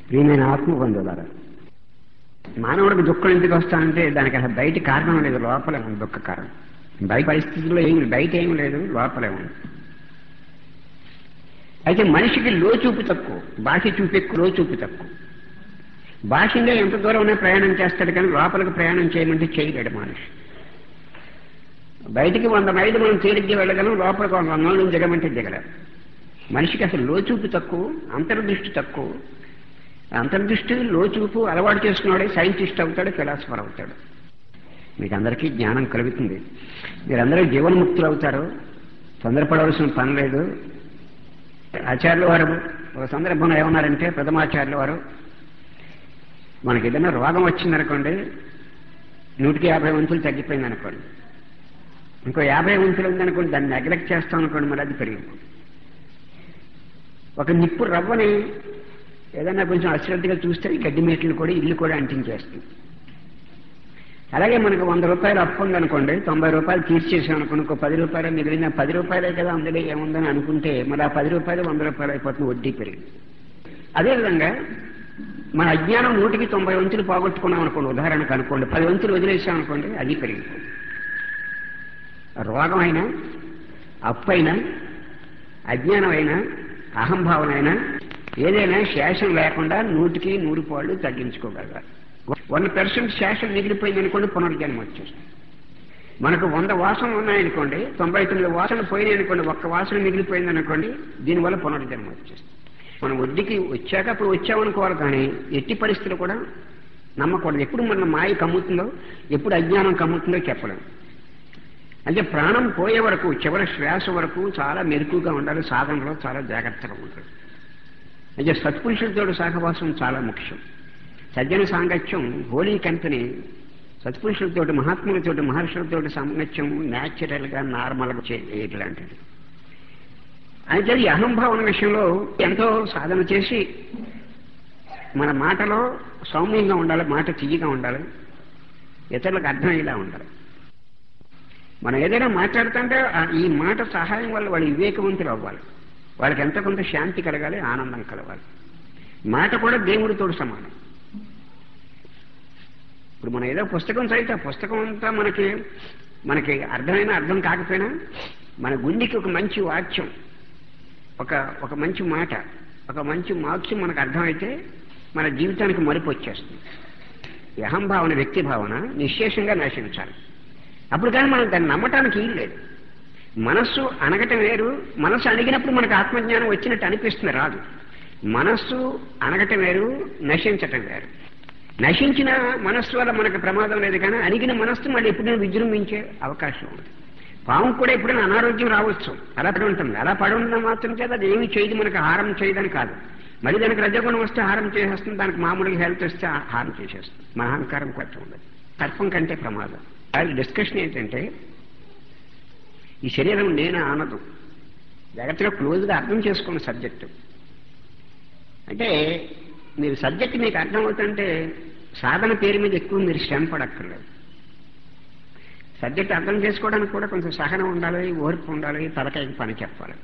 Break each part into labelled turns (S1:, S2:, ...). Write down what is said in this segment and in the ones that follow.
S1: ప్రియమైన ఆత్మబంధువులారా మానవుడికి దుఃఖం ఎందుకు వస్తానంటే దానికి అసలు బయట కారణం లేదు లోపలే ఉంది దుఃఖ కారణం బయట పరిస్థితుల్లో ఏమి బయట ఏమి లేదు లోపలే ఉంది అయితే మనిషికి లోచూపు తక్కువ భాష చూపు ఎక్కువ లోచూపు తక్కువ భాషంగా ఎంత దూరం ప్రయాణం చేస్తాడు కానీ లోపలికి ప్రయాణం చేయమంటే చేయలేడు మనిషి బయటికి వంద మైళ్ళు మనం తేలిగ్గా వెళ్ళగలం లోపలికి వంద మైళ్ళు దిగమంటే దిగలేం మనిషికి అసలు లోచూపు తక్కువ అంతర్దృష్టి తక్కువ అంతర్దృష్టి లోచూపు అలవాటు చేసుకున్నాడే సైంటిస్ట్ అవుతాడు ఫిలాసఫర్ అవుతాడు మీకు అందరికీ జ్ఞానం కలుగుతుంది మీరందరూ జీవన్ముక్తులు అవుతారు తొందరపడవలసిన పని లేదు ఆచార్యుల వారు ఒక సందర్భంలో ఏమన్నారంటే ప్రథమాచార్యుల వారు మనకి ఏదైనా రోగం వచ్చిందనుకోండి నూటికి యాభై వంతులు తగ్గిపోయింది అనుకోండి ఇంకో యాభై వంతులు ఉందనుకోండి దాన్ని నెగ్లెక్ట్ చేస్తాం అనుకోండి మరి అది పెరిగింది ఒక నిప్పు రవ్వని ఏదైనా కొంచెం అశ్రద్ధగా చూస్తే ఈ గడ్డి మేట్లు కూడా ఇల్లు కూడా అంటించేస్తుంది అలాగే మనకు వంద రూపాయలు అప్పు ఉందనుకోండి తొంభై రూపాయలు తీర్చేసాం అనుకోండి ఇంకో పది రూపాయలు మిగిలిన పది రూపాయలే కదా అందులో ఏముందని అనుకుంటే మరి ఆ పది రూపాయలు వంద రూపాయలు అయిపోతుంది వడ్డీ పెరిగింది అదేవిధంగా మన అజ్ఞానం నూటికి తొంభై వంతులు పోగొట్టుకున్నాం అనుకోండి ఉదాహరణకు అనుకోండి పది వంతులు వదిలేసాం అనుకోండి అది పెరిగిపోతుంది రోగం అయినా అప్పు అయినా అజ్ఞానం అయినా అహంభావన అయినా ఏదైనా శేషం లేకుండా నూటికి నూరు పాళ్ళు తగ్గించుకోగలగాలి వన్ పర్సెంట్ శేషం మిగిలిపోయింది అనుకోండి పునర్జన్మ వచ్చేస్తుంది మనకు వంద వాసనలు ఉన్నాయనుకోండి తొంభై తొమ్మిది వాసనలు పోయినాయి అనుకోండి ఒక్క వాసన మిగిలిపోయింది అనుకోండి దీనివల్ల పునర్జన్మ వచ్చేస్తుంది మనం వడ్డీకి వచ్చాక అప్పుడు వచ్చామనుకోవాలి కానీ ఎట్టి పరిస్థితులు కూడా నమ్మకూడదు ఎప్పుడు మన మాయ కమ్ముతుందో ఎప్పుడు అజ్ఞానం కమ్ముతుందో చెప్పలేం అంటే ప్రాణం పోయే వరకు చివరి శ్వాస వరకు చాలా మెరుకుగా ఉండాలి సాధనలో చాలా జాగ్రత్తగా ఉండాలి అంటే సత్పురుషులతో సహవాసం చాలా ముఖ్యం సజ్జన సాంగత్యం హోలీ కంపెనీ సత్పురుషులతోటి మహాత్ములతోటి మహర్షులతోటి సాంగత్యం న్యాచురల్గా నార్మల్గా చేయట్లాంటిది అయితే ఈ అహంభావన విషయంలో ఎంతో సాధన చేసి మన మాటలో సౌమ్యంగా ఉండాలి మాట తీయగా ఉండాలి ఇతరులకు అర్థమయ్యేలా ఉండాలి మనం ఏదైనా మాట్లాడుతుంటే ఈ మాట సహాయం వల్ల వాళ్ళు వివేకవంతులు అవ్వాలి వాళ్ళకి ఎంత కొంత శాంతి కలగాలి ఆనందం కలగాలి మాట కూడా దేవుడితో సమానం ఇప్పుడు మనం ఏదో పుస్తకం చదివితే ఆ పుస్తకం అంతా మనకి మనకి అర్థమైనా అర్థం కాకపోయినా మన గుండెకి ఒక మంచి వాక్యం ఒక ఒక మంచి మాట ఒక మంచి వాక్యం మనకు అర్థమైతే మన జీవితానికి మరుపు వచ్చేస్తుంది ఈ అహంభావన వ్యక్తి భావన నిశ్శేషంగా నశించాలి అప్పుడు కానీ మనం దాన్ని నమ్మటానికి ఏం లేదు మనస్సు అనగటం వేరు మనస్సు అణిగినప్పుడు మనకు ఆత్మజ్ఞానం వచ్చినట్టు అనిపిస్తుంది రాదు మనస్సు అనగటం వేరు నశించటం వేరు నశించిన మనస్సు వల్ల మనకు ప్రమాదం లేదు కానీ అణిగిన మనస్సు మళ్ళీ ఎప్పుడైనా విజృంభించే అవకాశం ఉంది పాము కూడా ఎప్పుడైనా అనారోగ్యం రావచ్చు అలా పడి ఉంటుంది అలా పడి ఉన్న మాత్రం చేత అది ఏమి చేయదు మనకు హారం చేయదని కాదు మరి దానికి రజగుణం వస్తే హారం చేసేస్తుంది దానికి మామూలుగా హెల్త్ వస్తే హారం చేసేస్తుంది మన అహంకారం కొత్త ఉండదు సర్పం కంటే ప్రమాదం అది డిస్కషన్ ఏంటంటే ఈ శరీరం నేను ఆనదు జాగ్రత్తగా క్లోజ్గా అర్థం చేసుకోండి సబ్జెక్టు అంటే మీరు సబ్జెక్ట్ మీకు అర్థమవుతుంటే సాధన పేరు మీద ఎక్కువ మీరు శ్రమ పడక్కర్లేదు సబ్జెక్ట్ అర్థం చేసుకోవడానికి కూడా కొంచెం సహనం ఉండాలి ఓర్పు ఉండాలి తలకాయకి పని చెప్పాలి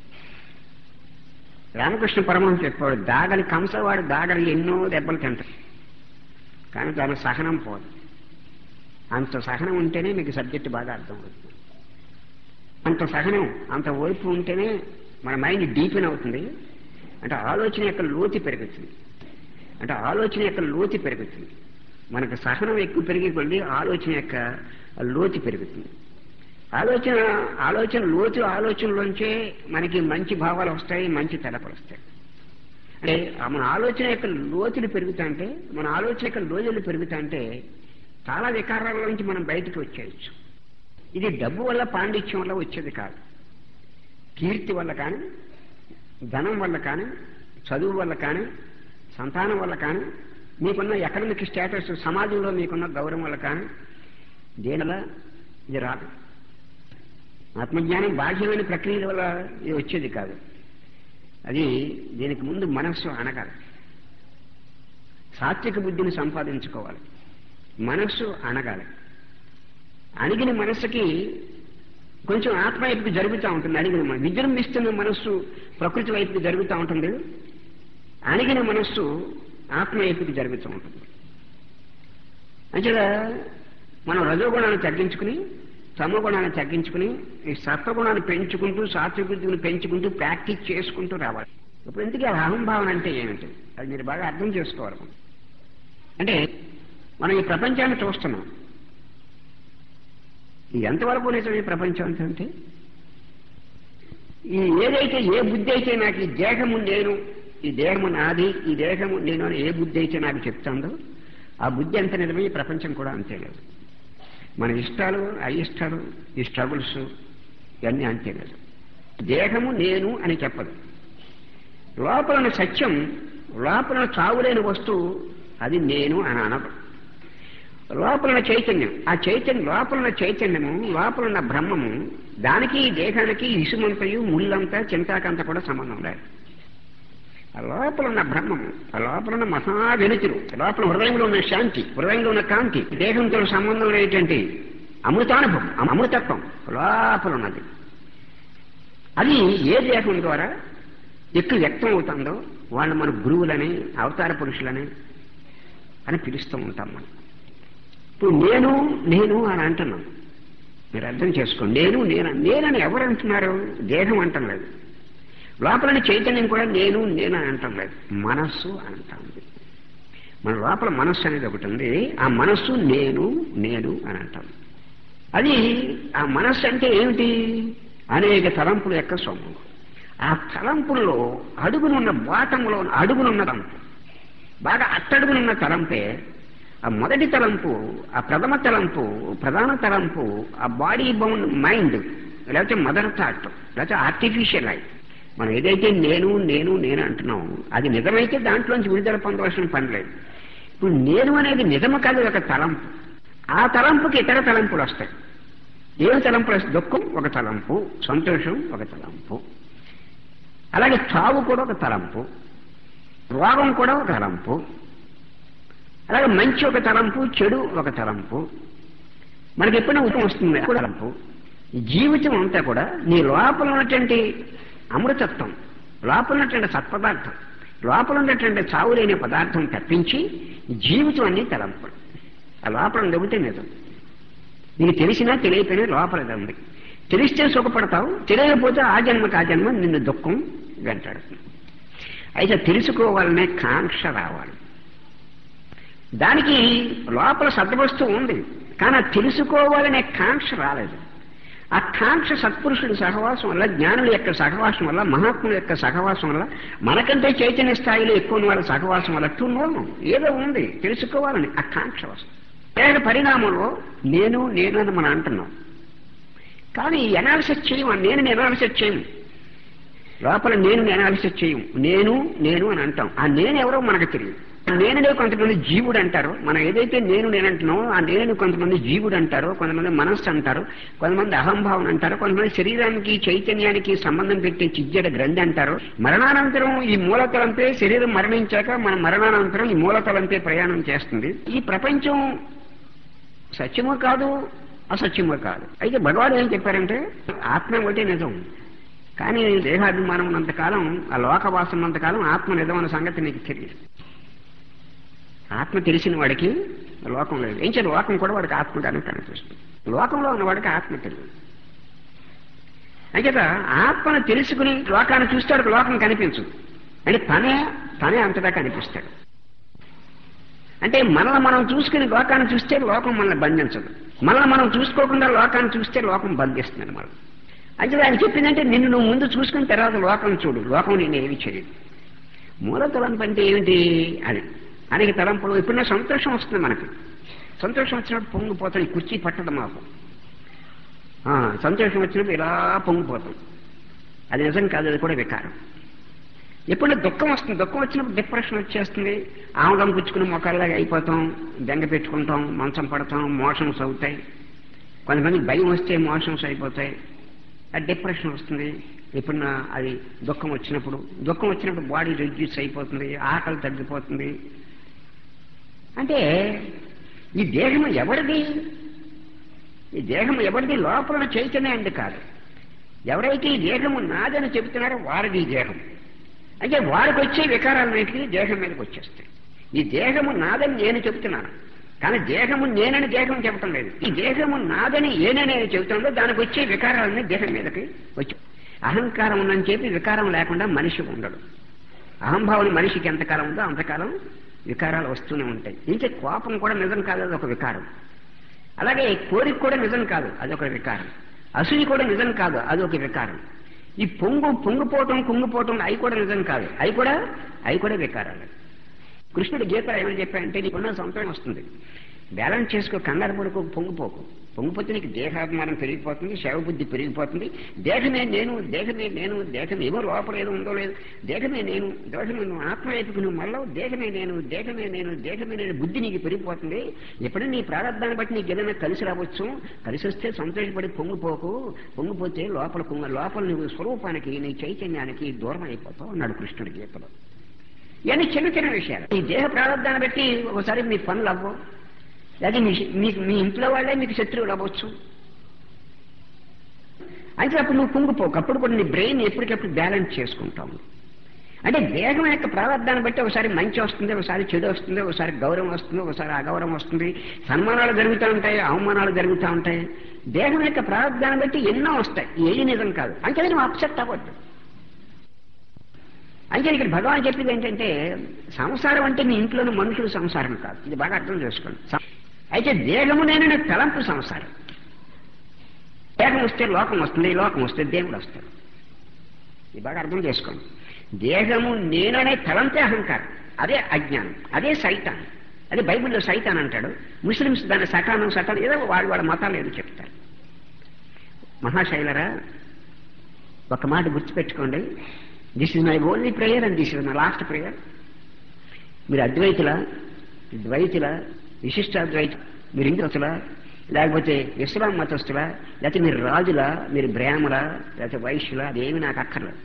S1: రామకృష్ణ పరమహంస చెప్పాడు దాగలి కంసవాడు దాగలి ఎన్నో దెబ్బలు తింటాడు కానీ దాని సహనం పోదు అంత సహనం ఉంటేనే మీకు సబ్జెక్ట్ బాగా అర్థమవుతుంది అంత సహనం అంత ఓర్పు ఉంటేనే మన మైండ్ డీపెన్ అవుతుంది అంటే ఆలోచన యొక్క లోతు పెరుగుతుంది అంటే ఆలోచన యొక్క లోతు పెరుగుతుంది మనకు సహనం ఎక్కువ పెరిగే కొద్ది ఆలోచన యొక్క లోతు పెరుగుతుంది ఆలోచన ఆలోచన లోతు ఆలోచనలోంచే మనకి మంచి భావాలు వస్తాయి మంచి తలపలు వస్తాయి అంటే మన ఆలోచన యొక్క లోతులు పెరుగుతా అంటే మన ఆలోచన యొక్క లోతులు పెరుగుతా అంటే చాలా వికారాల నుంచి మనం బయటకు వచ్చేయచ్చు ఇది డబ్బు వల్ల పాండిత్యం వల్ల వచ్చేది కాదు కీర్తి వల్ల కానీ ధనం వల్ల కానీ చదువు వల్ల కానీ సంతానం వల్ల కానీ మీకున్న ఎకనమిక్ స్టేటస్ సమాజంలో మీకున్న గౌరవం వల్ల కానీ దేనివల్ల ఇది రాదు ఆత్మజ్ఞానం బాహ్యమైన ప్రక్రియల వల్ల ఇది వచ్చేది కాదు అది దీనికి ముందు మనస్సు అనగాలి సాత్విక బుద్ధిని సంపాదించుకోవాలి మనస్సు అనగాలి అణిగిన మనస్సుకి కొంచెం ఆత్మ వైపుకి జరుగుతూ ఉంటుంది అణిగిన మన విజృంభిస్తున్న మనస్సు ప్రకృతి వైపుకి జరుగుతూ ఉంటుంది అణిగిన మనస్సు ఆత్మ ఎప్పుడు జరుగుతూ ఉంటుంది అంచేదా మనం రజోగుణాన్ని తగ్గించుకుని తమగుణాన్ని తగ్గించుకుని ఈ సత్వగుణాన్ని పెంచుకుంటూ సాత్వికతను పెంచుకుంటూ ప్రాక్టీస్ చేసుకుంటూ రావాలి ఇప్పుడు ఎందుకు ఆ అహంభావన అంటే ఏమిటి అది మీరు బాగా అర్థం చేసుకోవాలి అంటే మనం ఈ ప్రపంచాన్ని చూస్తున్నాం ఇది ఎంతవరకు నిజం ఈ ప్రపంచం అంటే ఈ ఏదైతే ఏ బుద్ధి అయితే నాకు ఈ దేహము నేను ఈ దేహము నాది ఈ దేహము నేను అని ఏ బుద్ధి అయితే నాకు చెప్తుందో ఆ బుద్ధి ఎంత నిజమే ఈ ప్రపంచం కూడా అంతే లేదు మన ఇష్టాలు అయిష్టాలు ఈ స్ట్రగుల్స్ ఇవన్నీ అంతే లేదు దేహము నేను అని చెప్పదు లోపల సత్యం లోపల చావులేని వస్తువు అది నేను అని అనదు లోపల చైతన్యం ఆ చైతన్యం లోపల చైతన్యము లోపల బ్రహ్మము దానికి ఈ దేహానికి ఇసుమంతయు ముళ్ళంతా చింతాకంత కూడా సంబంధం లేదు ఆ లోపల ఉన్న బ్రహ్మము ఆ లోపల ఉన్న మహా వెలుతురు లోపల హృదయంలో ఉన్న శాంతి హృదయంలో ఉన్న కాంతి దేహంతో సంబంధం లేనటువంటి అమృతానుభవం అమృతత్వం లోపల ఉన్నది అది ఏ దేహం ద్వారా ఎక్కువ వ్యక్తం అవుతుందో వాళ్ళు మన గురువులని అవతార పురుషులని అని పిలుస్తూ ఉంటాం మనం ఇప్పుడు నేను నేను అని అంటున్నాం మీరు అర్థం చేసుకోండి నేను నేను నేనని ఎవరు అంటున్నారు దేహం అంటం లేదు లోపలని చైతన్యం కూడా నేను నేను అని అంటాం లేదు మనస్సు అని అంటాం మన లోపల మనస్సు అనేది ఒకటి ఉంది ఆ మనస్సు నేను నేను అని అంటాం అది ఆ మనస్సు అంటే ఏమిటి అనేక తలంపుల యొక్క సొమ్ము ఆ తలంపుల్లో అడుగునున్న బాటంలో అడుగునున్న తలంపు బాగా అట్టడుగునున్న తలంపే ఆ మొదటి తలంపు ఆ ప్రథమ తలంపు ప్రధాన తలంపు ఆ బాడీ బౌండ్ మైండ్ లేకపోతే మదర్ థాట్ లేకపోతే ఆర్టిఫిషియల్ ఐ మనం ఏదైతే నేను నేను నేను అంటున్నాం అది నిజమైతే దాంట్లోంచి విడుదల పొందవలసిన పని లేదు ఇప్పుడు నేను అనేది నిజము కాదు ఒక తలంపు ఆ తలంపుకి ఇతర తలంపులు వస్తాయి ఏమి తలంపులు వస్తాయి దుఃఖం ఒక తలంపు సంతోషం ఒక తలంపు అలాగే చావు కూడా ఒక తలంపు రోగం కూడా ఒక తలంపు అలాగే మంచి ఒక తలంపు చెడు ఒక తలంపు మనకి ఎప్పుడైనా ఉత్తమం వస్తుంది ఒక తలంపు జీవితం అంతా కూడా నీ లోపల ఉన్నటువంటి అమృతత్వం లోపల ఉన్నటువంటి సత్పదార్థం లోపల ఉన్నటువంటి చావు లేని పదార్థం తప్పించి జీవితం అన్ని తలంపులు ఆ లోపల దొబ్బితే నిజం నీకు తెలిసినా తెలియకపోయినా లోపల ఉంది తెలిస్తే సుఖపడతావు తెలియకపోతే ఆ జన్మకి ఆ జన్మ నిన్ను దుఃఖం వెంటాడుతుంది అయితే తెలుసుకోవాలనే కాంక్ష రావాలి దానికి లోపల సద్వస్తువు ఉంది కానీ అది తెలుసుకోవాలనే కాంక్ష రాలేదు ఆ కాంక్ష సత్పురుషుడి సహవాసం వల్ల జ్ఞానుల యొక్క సహవాసం వల్ల మహాత్ముల యొక్క సహవాసం వల్ల మనకంటే చైతన్య స్థాయిలో ఎక్కువ ఉన్న వాళ్ళ సహవాసం వల్ల టూనో ఏదో ఉంది తెలుసుకోవాలని ఆ కాంక్ష వస్తుంది వేరే పరిణామంలో నేను నేను అని మనం అంటున్నాం కానీ ఎనాలిసిస్ చేయం నేను ఎనాలిసిస్ చేయము లోపల నేను ఎనాలిసిస్ చేయం నేను నేను అని అంటాం ఆ నేను ఎవరో మనకు తెలియదు నేనునే కొంతమంది జీవుడు అంటారు మనం ఏదైతే నేను నేనంటున్నామో ఆ నేను కొంతమంది జీవుడు అంటారు కొంతమంది మనస్సు అంటారు కొంతమంది అహంభావం అంటారు కొంతమంది శరీరానికి చైతన్యానికి సంబంధం పెట్టే చిజ్జడ గ్రంథి అంటారు మరణానంతరం ఈ మూలతలంపే శరీరం మరణించాక మన మరణానంతరం ఈ మూలతలంపే ప్రయాణం చేస్తుంది ఈ ప్రపంచం సత్యము కాదు అసత్యము కాదు అయితే భగవాన్ ఏం చెప్పారంటే ఆత్మ ఒకటే నిజం కానీ దేహాభిమానం ఉన్నంతకాలం ఆ లోకవాసం ఉన్నంతకాలం ఆత్మ నిజం అన్న సంగతి నీకు తెలియదు ఆత్మ తెలిసిన వాడికి లోకం లేదు ఏం చేయాలి లోకం కూడా వాడికి ఆత్మగానే కనిపిస్తుంది లోకంలో ఉన్న వాడికి ఆత్మ తెలియదు అంచేత ఆత్మను తెలుసుకుని లోకాన్ని చూస్తే వాడికి లోకం కనిపించదు అంటే తనే తనే అంతటా కనిపిస్తాడు అంటే మనల్ని మనం చూసుకుని లోకాన్ని చూస్తే లోకం మనల్ని బంధించదు మనల్ని మనం చూసుకోకుండా లోకాన్ని చూస్తే లోకం బంధిస్తుంది మనం అంటే ఆయన చెప్పిందంటే నిన్ను నువ్వు ముందు చూసుకుని తర్వాత లోకం చూడు లోకం నేను ఏమి చేయదు మూల తలంపు అంటే ఏమిటి అని అనేక తలంపులు ఎప్పుడైనా సంతోషం వస్తుంది మనకి సంతోషం వచ్చినప్పుడు పొంగిపోతాం ఈ కుర్చీ పట్టడం మాకు సంతోషం వచ్చినప్పుడు ఇలా పొంగిపోతాం అది నిజం కాదు అది కూడా వికారం ఎప్పుడైనా దుఃఖం వస్తుంది దుఃఖం వచ్చినప్పుడు డిప్రెషన్ వచ్చేస్తుంది ఆముదం పుచ్చుకుని మొక్కల్లాగా అయిపోతాం బెంగ పెట్టుకుంటాం మంచం పడతాం మోషన్స్ అవుతాయి కొంతమంది భయం వస్తే మోషన్స్ అయిపోతాయి అది డిప్రెషన్ వస్తుంది ఎప్పుడన్నా అది దుఃఖం వచ్చినప్పుడు దుఃఖం వచ్చినప్పుడు బాడీ రెడ్యూస్ అయిపోతుంది ఆకలి తగ్గిపోతుంది అంటే ఈ దేహం ఎవరిది ఈ దేహం ఎవరిది లోపల చైతన్యండి కాదు ఎవరైతే ఈ దేహము నాదని చెబుతున్నారో వారిది ఈ దేహం అంటే వారికి వచ్చే వికారాలన్నింటినీ దేహం మీదకి వచ్చేస్తాయి ఈ దేహము నాదని నేను చెప్తున్నాను కానీ దేహము నేనని దేహం చెప్పటం లేదు ఈ దేహము నాదని ఏనని చెబుతుందో దానికి వచ్చే వికారాలన్నీ దేహం మీదకి వచ్చి అహంకారం ఉందని చెప్పి వికారం లేకుండా మనిషి ఉండడు అహంభావం మనిషికి ఎంతకాలం ఉందో అంతకాలం వికారాలు వస్తూనే ఉంటాయి ఇంకే కోపం కూడా నిజం కాదు అది ఒక వికారం అలాగే కోరిక కూడా నిజం కాదు అది ఒక వికారం అసూయి కూడా నిజం కాదు అది ఒక వికారం ఈ పొంగు పొంగిపోవటం కుంగిపోవటం అవి కూడా నిజం కాదు అవి కూడా అవి కూడా వికారాలు కృష్ణుడు గీతలో ఏమని చెప్పాడంటే నీకున్న సంతోషం వస్తుంది బ్యాలెన్స్ చేసుకో కంగారు పడుకో పొంగిపోకు పొంగిపోతే నీకు దేహాభిమానం పెరిగిపోతుంది శవబుద్ధి పెరిగిపోతుంది దేహమే నేను దేహమే నేను దేహం ఏమో లోపల ఏదో ఉందో లేదు దేహమే నేను దేహమే నువ్వు ఆత్మ వైపుకు నువ్వు మళ్ళీ దేహమే నేను దేహమే నేను దేహమే నేను బుద్ధి నీకు పెరిగిపోతుంది ఎప్పుడైనా నీ ప్రారంభాన్ని బట్టి నీకు ఏదైనా కలిసి రావచ్చు కలిసి వస్తే సంతోషపడి పొంగిపోకు పొంగిపోతే లోపల కుంగ లోపల నువ్వు స్వరూపానికి నీ చైతన్యానికి దూరం అయిపోతావు అన్నాడు కృష్ణుడి గీతలో ఇవన్నీ చిన్న చిన్న విషయాలు ఈ దేహ ప్రారంభాన్ని బట్టి ఒకసారి మీ పనులు అవ్వవు లేదా మీ మీకు మీ ఇంట్లో వాళ్ళే మీకు శత్రువులు అవ్వచ్చు అయితే అప్పుడు నువ్వు కుంగిపోకు అప్పుడు కూడా నీ బ్రెయిన్ ఎప్పటికప్పుడు బ్యాలెన్స్ చేసుకుంటావు అంటే దేహం యొక్క ప్రారంభాన్ని బట్టి ఒకసారి మంచి వస్తుంది ఒకసారి చెడు వస్తుంది ఒకసారి గౌరవం వస్తుంది ఒకసారి అగౌరవం వస్తుంది సన్మానాలు జరుగుతూ ఉంటాయి అవమానాలు జరుగుతూ ఉంటాయి దేహం యొక్క ప్రారంభాన్ని బట్టి ఎన్నో వస్తాయి ఏది నిజం కాదు అంటే నువ్వు అప్సెట్ అవ్వద్దు అంటే ఇక్కడ భగవాన్ చెప్పింది ఏంటంటే సంసారం అంటే నీ ఇంట్లోని మనుషుల సంసారం కాదు ఇది బాగా అర్థం చేసుకోండి అయితే దేహము నేను తలంపు సంసారం దేహం వస్తే లోకం వస్తుంది లోకం వస్తే దేవుడు వస్తాడు ఇది బాగా అర్థం చేసుకోండి దేహము నేననే తలంపే అహంకారం అదే అజ్ఞానం అదే సైతాన్ అదే బైబిల్లో సైతాన్ అంటాడు ముస్లిమ్స్ దాన్ని సటానం సటాన్ ఏదో వాళ్ళ వాళ్ళ మతాలు ఏదో చెప్తారు మహాశైలరా ఒక మాట గుర్తుపెట్టుకోండి this is my only prayer and this is my last prayer మీరు అద్వైతుల ద్వైతుల విశిష్టాద్వైత మీరు హిందుతుల లేకపోతే ఇస్లాం మతస్థుల లేకపోతే మీరు రాజుల మీరు బ్రాహ్మల లేకపోతే వైశ్యుల అదేమి నాకు అక్కర్లేదు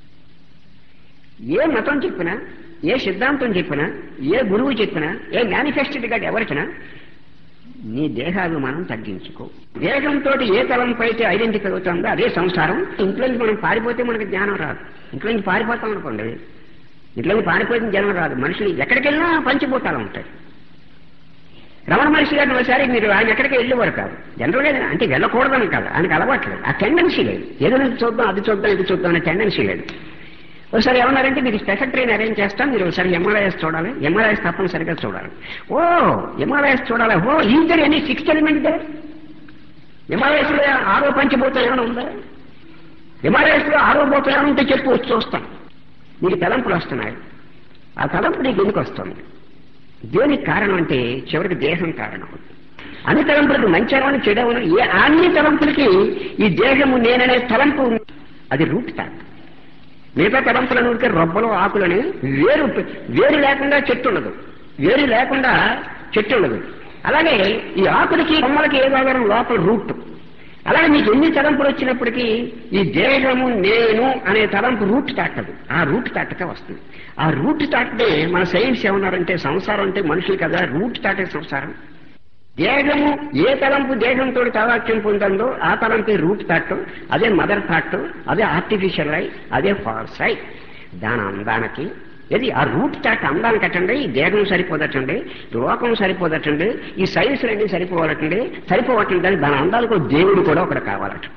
S1: ఏ మతం చెప్పినా ఏ సిద్ధాంతం చెప్పినా ఏ గురువు చెప్పినా ఏ మేనిఫెస్టెడ్ గాడు ఎవరికినా నీ దేహాభిమానం తగ్గించుకో దేహంతో ఏ తలంపై అయితే ఐడెంటిఫై అవుతుందో అదే సంసారం ఇంట్లో నుంచి మనం పారిపోతే మనకి జ్ఞానం రాదు ఇంట్లో నుంచి పారిపోతాం అనుకోండి ఇంట్లో నుంచి పారిపోతే జ్ఞానం రాదు మనుషులు ఎక్కడికి వెళ్ళినా పంచిపోతాలు ఉంటాయి రమణ మహర్షి గారిని ఒకసారి మీరు ఆయన ఎక్కడికి వెళ్ళేవారు కాదు జనరల్గా అంటే వెళ్ళకూడదని కాదు ఆయనకు అలవాట్లేదు ఆ టెండెన్సీ లేదు ఏదైనా చూద్దాం అది చూద్దాం ఇది చూద్దాం అనే టెండెన్సీ లేదు ఒకసారి ఏమన్నారంటే మీకు స్పెషల్ ట్రైన్ అరేంజ్ చేస్తాం మీరు ఒకసారి ఎంఆర్ఐఎస్ చూడాలి ఎంఆర్ఐఎస్ తప్పనిసరిగా చూడాలి ఓ ఎంఆర్ఐఎస్ చూడాలి oh is there any sixth element they MRIs లో ఆరో పంచభూతం ఏమైనా ఉందా ఎంఆర్ఐఎస్ లో ఆరో భూతం ఏమైనా ఉంటే చెప్పు వచ్చి చూస్తాం నీకు తలంపులు వస్తున్నాయి ఆ తలంపు నీకు ఎందుకు వస్తుంది దేనికి కారణం అంటే చివరికి దేహం కారణం అన్ని తలంపులకు మంచవని చెడవని ఏ అన్ని తలంపులకి ఈ దేహము నేననే తలంపు అది రూట్ తాక్ మిగతా తలంపులను ఉంటే రొబ్బలు ఆకులని వేరు వేరు లేకుండా చెట్టు ఉండదు వేరు లేకుండా చెట్టు ఉండదు అలాగే ఈ ఆకులకి కొమ్మలకి ఏ భాగం లోపల రూట్ అలాగే మీకు ఎన్ని తలంపులు వచ్చినప్పటికీ ఈ దేహము నేను అనే తలంపు రూట్ తాకదు ఆ రూట్ తాటక వస్తుంది ఆ రూట్ తాటనే మన సైన్స్ ఏమన్నారంటే సంసారం అంటే మనుషులు కదా రూట్ తాటే సంసారం దేహము ఏ తలంపు దేహంతో తాదాత్యం పొందందో ఆ తలంపే రూట్ థాట్ అదే మదర్ థాట్ అదే ఆర్టిఫిషియల్ ఐ అదే ఫాల్స్ ఐ దాని అందానికి ఏది ఆ రూట్ థాట్ అందానికి అట్టండి ఈ దేహం సరిపోదటండి లోకం సరిపోదటండి ఈ సైన్స్ అన్ని సరిపోవాలటండి సరిపోవటండి దాని అందాలకు దేవుడు కూడా ఒకటి కావాలట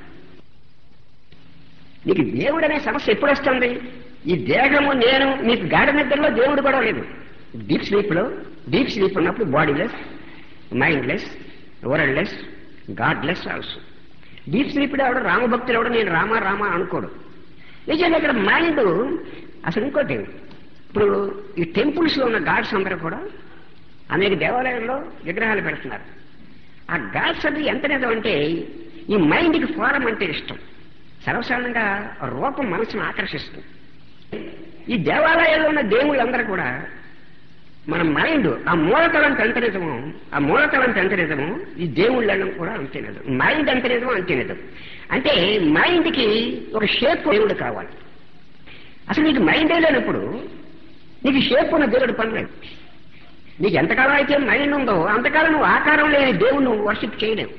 S1: నీకు దేవుడు అనే సమస్య ఎప్పుడు వస్తుంది ఈ దేహము నేను మీకు గాఢ నిద్రలో దేవుడు కూడా లేదు డీప్ స్లీప్ లో డీప్ స్లీప్ ఉన్నప్పుడు bodiless mindless worldless godless also deep sleeped ఎవడు రామభక్తులు ఎవడు నేను రామ రామ అనుకోడు నిజంగా ఇక్కడ మైండ్ అసలు ఇంకోటి ఇప్పుడు ఈ టెంపుల్స్ లో ఉన్న గాడ్స్ అందరూ కూడా అనేక దేవాలయాల్లో విగ్రహాలు పెడుతున్నారు ఆ గాడ్స్ అది ఎంత నిజం అంటే ఈ మైండ్కి ఫారం అంటే ఇష్టం సర్వసాధారణంగా రూపం మనసును ఆకర్షిస్తుంది ఈ దేవాలయాల్లో ఉన్న దేవుళ్ళందరూ కూడా మన మైండ్ ఆ మూలతలం ఎంత నిజమో ఆ మూలతలం ఎంత నిజమో ఈ దేవుళ్ళను కూడా అంతే నిజం మైండ్ ఎంత నిజమో అంతే నిజం అంటే మైండ్కి ఒక షేప్ దేవుడు కావాలి అసలు నీకు మైండే లేనప్పుడు నీకు షేప్ ఉన్న దేవుడు పనిలేదు నీకు ఎంతకాలం అయితే మైండ్ ఉందో అంతకాలం నువ్వు ఆకారం లేని దేవుడు నువ్వు వర్షిప్ చేయలేవు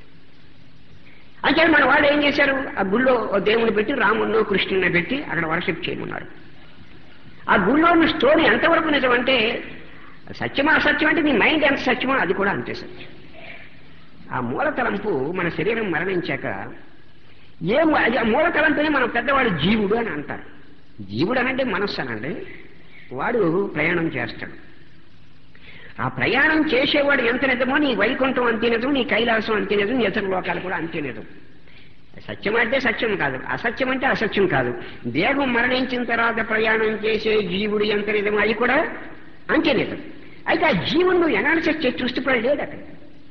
S1: అంటే మన వాళ్ళు ఏం చేశారు ఆ గుళ్ళో దేవుని పెట్టి రాముడినో కృష్ణుని పెట్టి అక్కడ వర్షిప్ చేయమన్నారు ఆ గుళ్ళో ఉన్న స్టోరీ ఎంతవరకు నిజం అంటే సత్యమా అసత్యం అంటే నీ మైండ్ ఎంత సత్యమో అది కూడా అంతే సత్యం ఆ మూల తలంపు మన శరీరం మరణించాక ఏ మూ- అది ఆ మూల తలంపుని మనం పెద్దవాడు జీవుడు అని అంటారు జీవుడు అనంటే మనస్సు అనండి వాడు ప్రయాణం చేస్తాడు ఆ ప్రయాణం చేసేవాడు ఎంత నిజమో నీ వైకుంఠం అంతే నిజం నీ కైలాసం అంతే నిజం నీ ఇతర లోకాలు కూడా అంతే నిజం సత్యం అంటే సత్యం కాదు అసత్యం అంటే అసత్యం కాదు దేహం మరణించిన తర్వాత ప్రయాణం చేసే జీవుడు ఎంత నిజం అది కూడా అంతే నిజం అయితే ఆ జీవుడు నువ్వు ఎనాలిసిస్ చేసి చూస్తే కూడా లేదు అక్కడ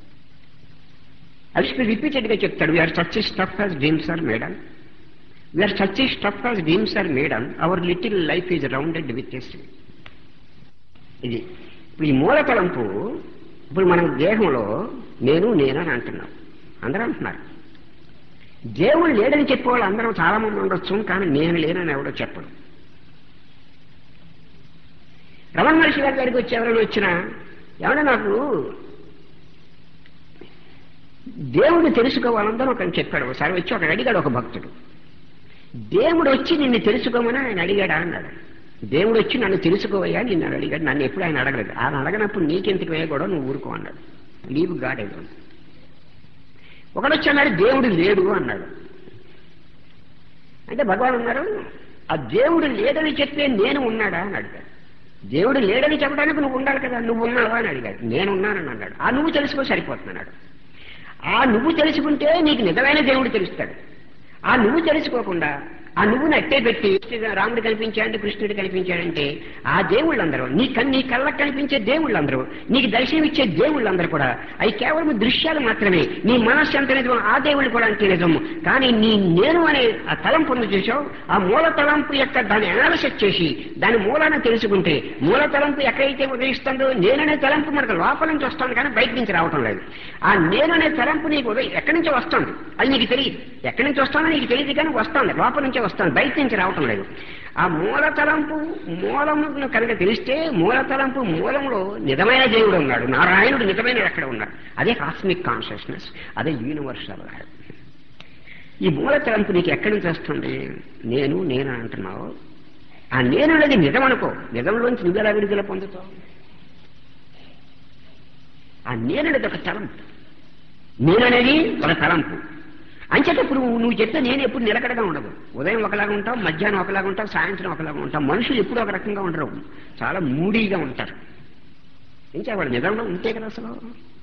S1: అవి రిపీటెడ్ గా చెప్తాడు we are such stuff as dreams are made we are such stuff as dreams are made our little life is rounded with ఇది ఇప్పుడు ఈ మూల తలంపు ఇప్పుడు మనం దేహంలో నేను నేను అని అంటున్నాం అందరూ అంటున్నారు దేవుడు లేడని చెప్పేవాళ్ళు అందరూ చాలా మంది ఉండొచ్చు కానీ నేను లేనని ఎవడో చెప్పడు రమణ మహర్షి గారి దగ్గరికి వచ్చి ఎవరైనా వచ్చినా ఏమన్నా నాకు దేవుడు తెలుసుకోవాలందరూ ఒకరిని చెప్పాడు ఒకసారి వచ్చి ఒకడు అడిగాడు ఒక భక్తుడు దేవుడు వచ్చి నిన్ను తెలుసుకోమని ఆయన అడిగాడా అన్నాడు దేవుడు వచ్చి నన్ను తెలుసుకోవయ్యా నిన్ను అడిగాడు నన్ను ఎప్పుడు ఆయన అడగలేదు ఆయన అడగనప్పుడు నీకెందుకు వేయకూడదు నువ్వు ఊరుకో అన్నాడు లీవ్ గాడ్ ఏదో ఒకడు వచ్చి అన్నాడు దేవుడు లేడు అన్నాడు అంటే భగవాన్ అన్నారు ఆ దేవుడు లేడని చెప్తే నేను ఉన్నాడా అని అడిగాడు దేవుడు లేడని చెప్పడానికి నువ్వు ఉండాలి కదా నువ్వు ఉన్నావా అని అడిగాడు నేను ఉన్నానని అన్నాడు ఆ నువ్వు తెలుసుకో సరిపోతున్నాడు ఆ నువ్వు తెలుసుకుంటే నీకు నిజమైన దేవుడు తెలుస్తాడు ఆ నువ్వు తెలుసుకోకుండా ఆ నువ్వుని అట్టే పెట్టి రాముడు కనిపించాడంటే కృష్ణుడు కనిపించాడంటే ఆ దేవుళ్ళందరూ నీ కన్ నీ కళ్ళకు కనిపించే దేవుళ్ళందరూ నీకు దర్శనం ఇచ్చే దేవుళ్ళందరూ కూడా అవి కేవలం దృశ్యాలు మాత్రమే నీ మనస్సు ఎంత నిజం ఆ దేవుళ్ళు కూడా అంతే నిజం కానీ నీ నేను అనే ఆ తలంపు ఉంది చూసావు ఆ మూల తలంపు యొక్క దాన్ని అనాలిసిస్ చేసి దాని మూలాన్ని తెలుసుకుంటే మూల తలంపు ఎక్కడైతే ఉదయిస్తుందో నేననే తలంపు మనకు లోపల నుంచి వస్తుంది కానీ బయట నుంచి రావటం లేదు ఆ నేననే తలంపు నీకు ఉదయం ఎక్కడి నుంచి వస్తుంది అది నీకు తెలియదు ఎక్కడి నుంచి వస్తుందో నీకు తెలియదు కానీ వస్తుంది లోపల నుంచే వస్తుంది బయట నుంచి రావటం లేదు ఆ మూల తలంపు మూలము కనుక తెలిస్తే మూల తలంపు మూలంలో నిజమైన దేవుడు ఉన్నాడు నారాయణుడు నిజమైన ఎక్కడ ఉన్నాడు అదే కాస్మిక్ కాన్షియస్నెస్ అదే యూనివర్సల్ ఈ మూల తలంపు నీకు ఎక్కడి నుంచి వస్తుంది నేను నేను అంటున్నావు ఆ నేను అనేది నిజం అనుకో నిజంలోంచి నువ్వు ఎలా విడుదల పొందుతావు ఆ నేను అనేది ఒక తలంపు నేననేది ఒక తలంపు అంచేటప్పుడు నువ్వు చెప్తే నేను ఎప్పుడు నిలకడగా ఉండదు ఉదయం ఒకలాగా ఉంటావు మధ్యాహ్నం ఒకలాగా ఉంటావు సాయంత్రం ఒకలాగా ఉంటావు మనుషులు ఎప్పుడు ఒక రకంగా ఉండరు చాలా మూడీగా ఉంటారు ఇంకా వాడు నిజంలో ఉంటే కదా అసలు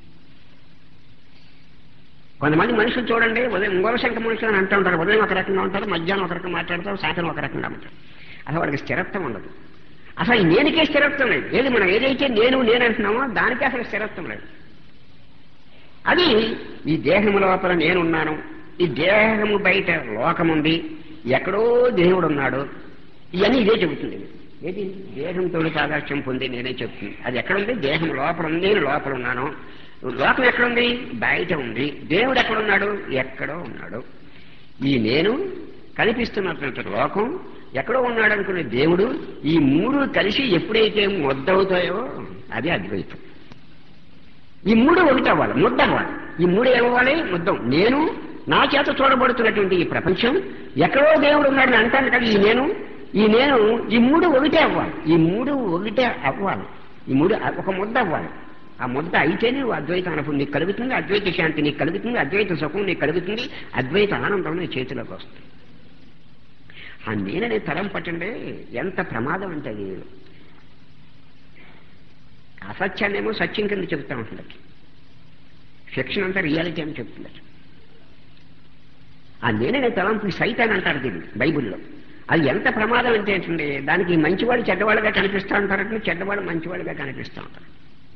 S1: కొంతమంది మనుషులు చూడండి ఉదయం మూలశంక మనుషులు అని అంటూ ఉంటారు ఉదయం ఒక రకంగా ఉంటారు మధ్యాహ్నం ఒక రకంగా మాట్లాడతారు సాయంత్రం ఒక రకంగా ఉంటారు అసలు వాడికి స్థిరత్వం ఉండదు అసలు ఈ నేనుకే స్థిరత్వం లేదు ఏది మనం ఏదైతే నేను నేను అంటున్నామో దానికే అసలు స్థిరత్వం లేదు అది ఈ దేహము లోపల నేనున్నాను ఈ దేహము బయట లోకముంది ఎక్కడో దేవుడు ఉన్నాడు ఇవన్నీ ఇదే చెబుతుంది ఏది దేహంతో సాదాక్ష్యం పొంది నేనే చెప్తుంది అది ఎక్కడుంది దేహం లోపల ఉంది నేను లోపల ఉన్నాను లోకం ఎక్కడుంది బయట ఉంది దేవుడు ఎక్కడున్నాడు ఎక్కడో ఉన్నాడు ఈ నేను కనిపిస్తున్నటువంటి లోకం ఎక్కడో ఉన్నాడు అనుకునే దేవుడు ఈ మూడు కలిసి ఎప్పుడైతే ముద్దవుతాయో అదే అద్వైతం ఈ మూడు ఒకటి అవ్వాలి ముద్ద అవ్వాలి ఈ మూడు ఏమవ్వాలి ముద్దం నేను నా చేత చూడబడుతున్నటువంటి ఈ ప్రపంచం ఎక్కడో దేవుడు ఉన్నాడని అంటాను కదా ఈ నేను ఈ నేను ఈ మూడు ఒకటే అవ్వాలి ఈ మూడు ఒకటే అవ్వాలి ఈ మూడు ఒక ముద్ద అవ్వాలి ఆ ముద్ద అయితేనే నువ్వు అద్వైత అనుభవం నీకు కలుగుతుంది అద్వైత శాంతి నీకు కలుగుతుంది అద్వైత సుఖం నీకు కలుగుతుంది అద్వైత ఆనందం నీ చేతిలోకి వస్తుంది ఆ నేననే తరం పట్టండి ఎంత ప్రమాదం అంటే అది అసత్యాన్నేమో సత్యం కింద చెబుతా ఉంటుంది ఫిక్షన్ అంతా రియాలిటీ అని చెప్తున్నారు ఆ నేననే తలంపు సైతాన్ అంటారు దీన్ని బైబిల్లో అది ఎంత ప్రమాదం అంటే ఏంటంటే దానికి మంచివాడు చెడ్డవాళ్ళుగా కనిపిస్తూ ఉంటారంటే చెడ్డవాళ్ళు మంచివాళ్ళుగా కనిపిస్తూ ఉంటారు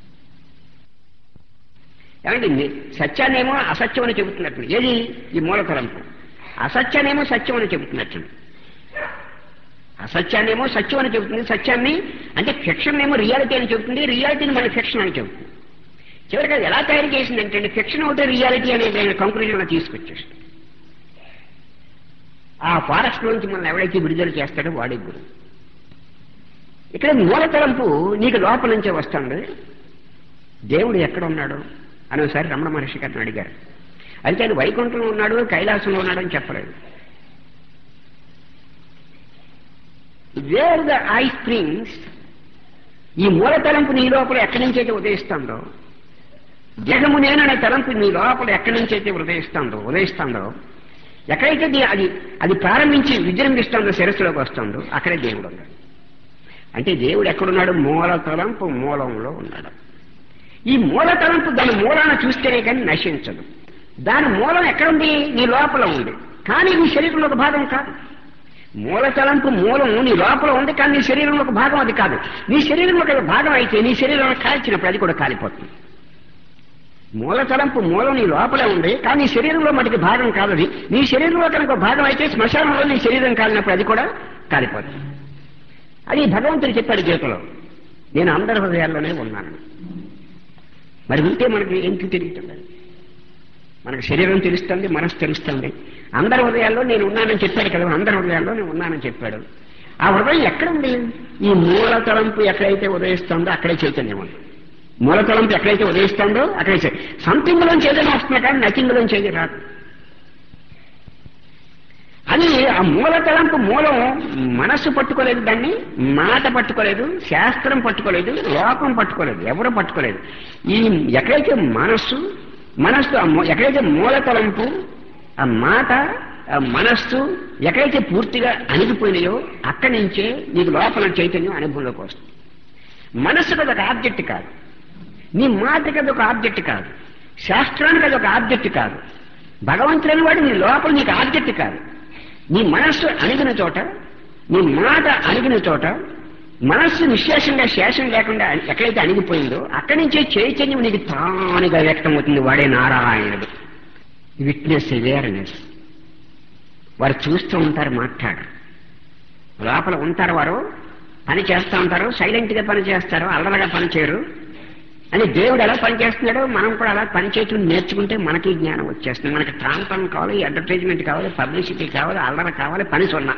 S1: ఏమండి సత్యాన్నేమో అసత్యం అని చెబుతున్నట్టు ఏది ఈ మూల తలంపు అసత్యాన్నేమో సత్యం అని చెబుతున్నట్టు అసత్యాన్నేమో సత్యం అని చెబుతుంది సత్యాన్ని అంటే ఫిక్షన్ ఏమో రియాలిటీ అని చెబుతుంది రియాలిటీని మళ్ళీ ఫిక్షన్ అని చెబుతుంది చివరికి అది ఎలా తయారు చేసిందంటే ఫిక్షన్ ఒకటే రియాలిటీ అనేది కంక్లూజన్ తీసుకొచ్చేస్తుంది ఆ ఫారెస్ట్ నుంచి మనం ఎవరైతే విడుదల చేస్తాడో వాడే గురు ఇక్కడ మూల తలంపు నీకు లోపల నుంచే వస్తుంది దేవుడు ఎక్కడ ఉన్నాడు అని ఒకసారి రమణ మహర్షి గారిని అడిగారు అయితే ఆయన వైకుంఠంలో ఉన్నాడు కైలాసంలో ఉన్నాడు అని చెప్పలేదు వేర్ ద ఐ స్ప్రింగ్స్ ఈ మూల తలంపు నీ లోపల ఎక్కడి నుంచి అయితే ఉదయిస్తుందో దేహము నేననే తలంపు నీ లోపల ఎక్కడి నుంచి అయితే ఉదయిస్తుందో ఉదయిస్తుందో ఎక్కడైతే ది- అది అది ప్రారంభించి విజృంభిస్తుందో శిరస్సులోకి వస్తుందో అక్కడే దేవుడు ఉన్నాడు అంటే దేవుడు ఎక్కడున్నాడు మూల తలంపు మూలంలో ఉన్నాడు ఈ మూల తలంపు దాని మూలాన చూస్తేనే కానీ నశించదు దాని మూలం ఎక్కడుంది నీ లోపల ఉంది కానీ నీ శరీరంలో ఒక భాగం కాదు మూల తలంపు మూలం నీ లోపల ఉంది కానీ నీ శరీరంలో ఒక భాగం అది కాదు నీ శరీరంలో ఒక భాగం అయితే నీ శరీరంలో కాల్చినప్పుడు అది కూడా కాలిపోతుంది మూల తలంపు మూలం నీ లోపలే ఉంది కానీ నీ శరీరంలో మటుకు భాగం కాదు అది నీ శరీరంలో కనుక ఒక భాగం అయితే శ్మశానంలో నీ శరీరం కాలినప్పుడు అది కూడా కాలిపోతుంది అది భగవంతుడు చెప్పాడు గీతలో నేను అందరి హృదయాల్లోనే ఉన్నాను మరి ఉంటే మనకి ఏంటి తెలియటం మనకు శరీరం తెలుస్తుంది మనసు తెలుస్తుంది అందరి హృదయాల్లో నేను ఉన్నానని చెప్పాడు కదా అందరి హృదయాల్లో నేను ఉన్నానని చెప్పాడు ఆ హృదయం ఎక్కడ ఉంది ఈ మూల తలంపు ఎక్కడైతే ఉదయిస్తుందో అక్కడే చైతన్యం ఉంది మూల తలంపు ఎక్కడైతే ఉదయిస్తుందో అక్కడే చై- సంథింగ్ లోంచి ఏదైనా వస్తున్నా కానీ నథింగ్ లోంచి ఏది రాదు అది ఆ మూల తలంపు మూలం మనస్సు పట్టుకోలేదు దాన్ని మాట పట్టుకోలేదు శాస్త్రం పట్టుకోలేదు లోకం పట్టుకోలేదు ఎవరు పట్టుకోలేదు ఈ ఎక్కడైతే మనస్సు మనస్సు ఆ మూ- ఎక్కడైతే మూల తలంపు ఆ మాట ఆ మనస్సు ఎక్కడైతే పూర్తిగా అణిగిపోయినాయో అక్కడి నుంచే నీకు లోపల చైతన్యం అనుభవంలోకి వస్తుంది మనస్సుకు అదొక ఆబ్జెక్ట్ కాదు నీ మాటకి అదొక ఆబ్జెక్ట్ కాదు శాస్త్రానికి అదొక ఆబ్జెక్ట్ కాదు భగవంతుడని వాడు నీ లోపల నీకు ఆబ్జెక్ట్ కాదు నీ మనస్సు అణిగిన చోట నీ మాట అణిగిన చోట మనస్సు నిశ్శేషంగా శేషం లేకుండా ఎక్కడైతే అణిగిపోయిందో అక్కడి నుంచే చైతన్యం నీకు తానుగా వ్యక్తం అవుతుంది వాడే నారాయణుడు విట్నెస్ అవేర్నెస్ వారు చూస్తూ ఉంటారు మాట్లాడరు లోపల ఉంటారు వారు పని చేస్తూ ఉంటారు సైలెంట్ గా పని చేస్తారు అల్లరగా పని చేయరు అని దేవుడు ఎలా పని చేస్తున్నాడో మనం కూడా అలా పని చేయటం నేర్చుకుంటే మనకి జ్ఞానం వచ్చేస్తుంది మనకి ట్రాన్స్ఫార్మ్ కావాలి అడ్వర్టైజ్మెంట్ కావాలి పబ్లిసిటీ కావాలి అల్లర కావాలి పని సున్నా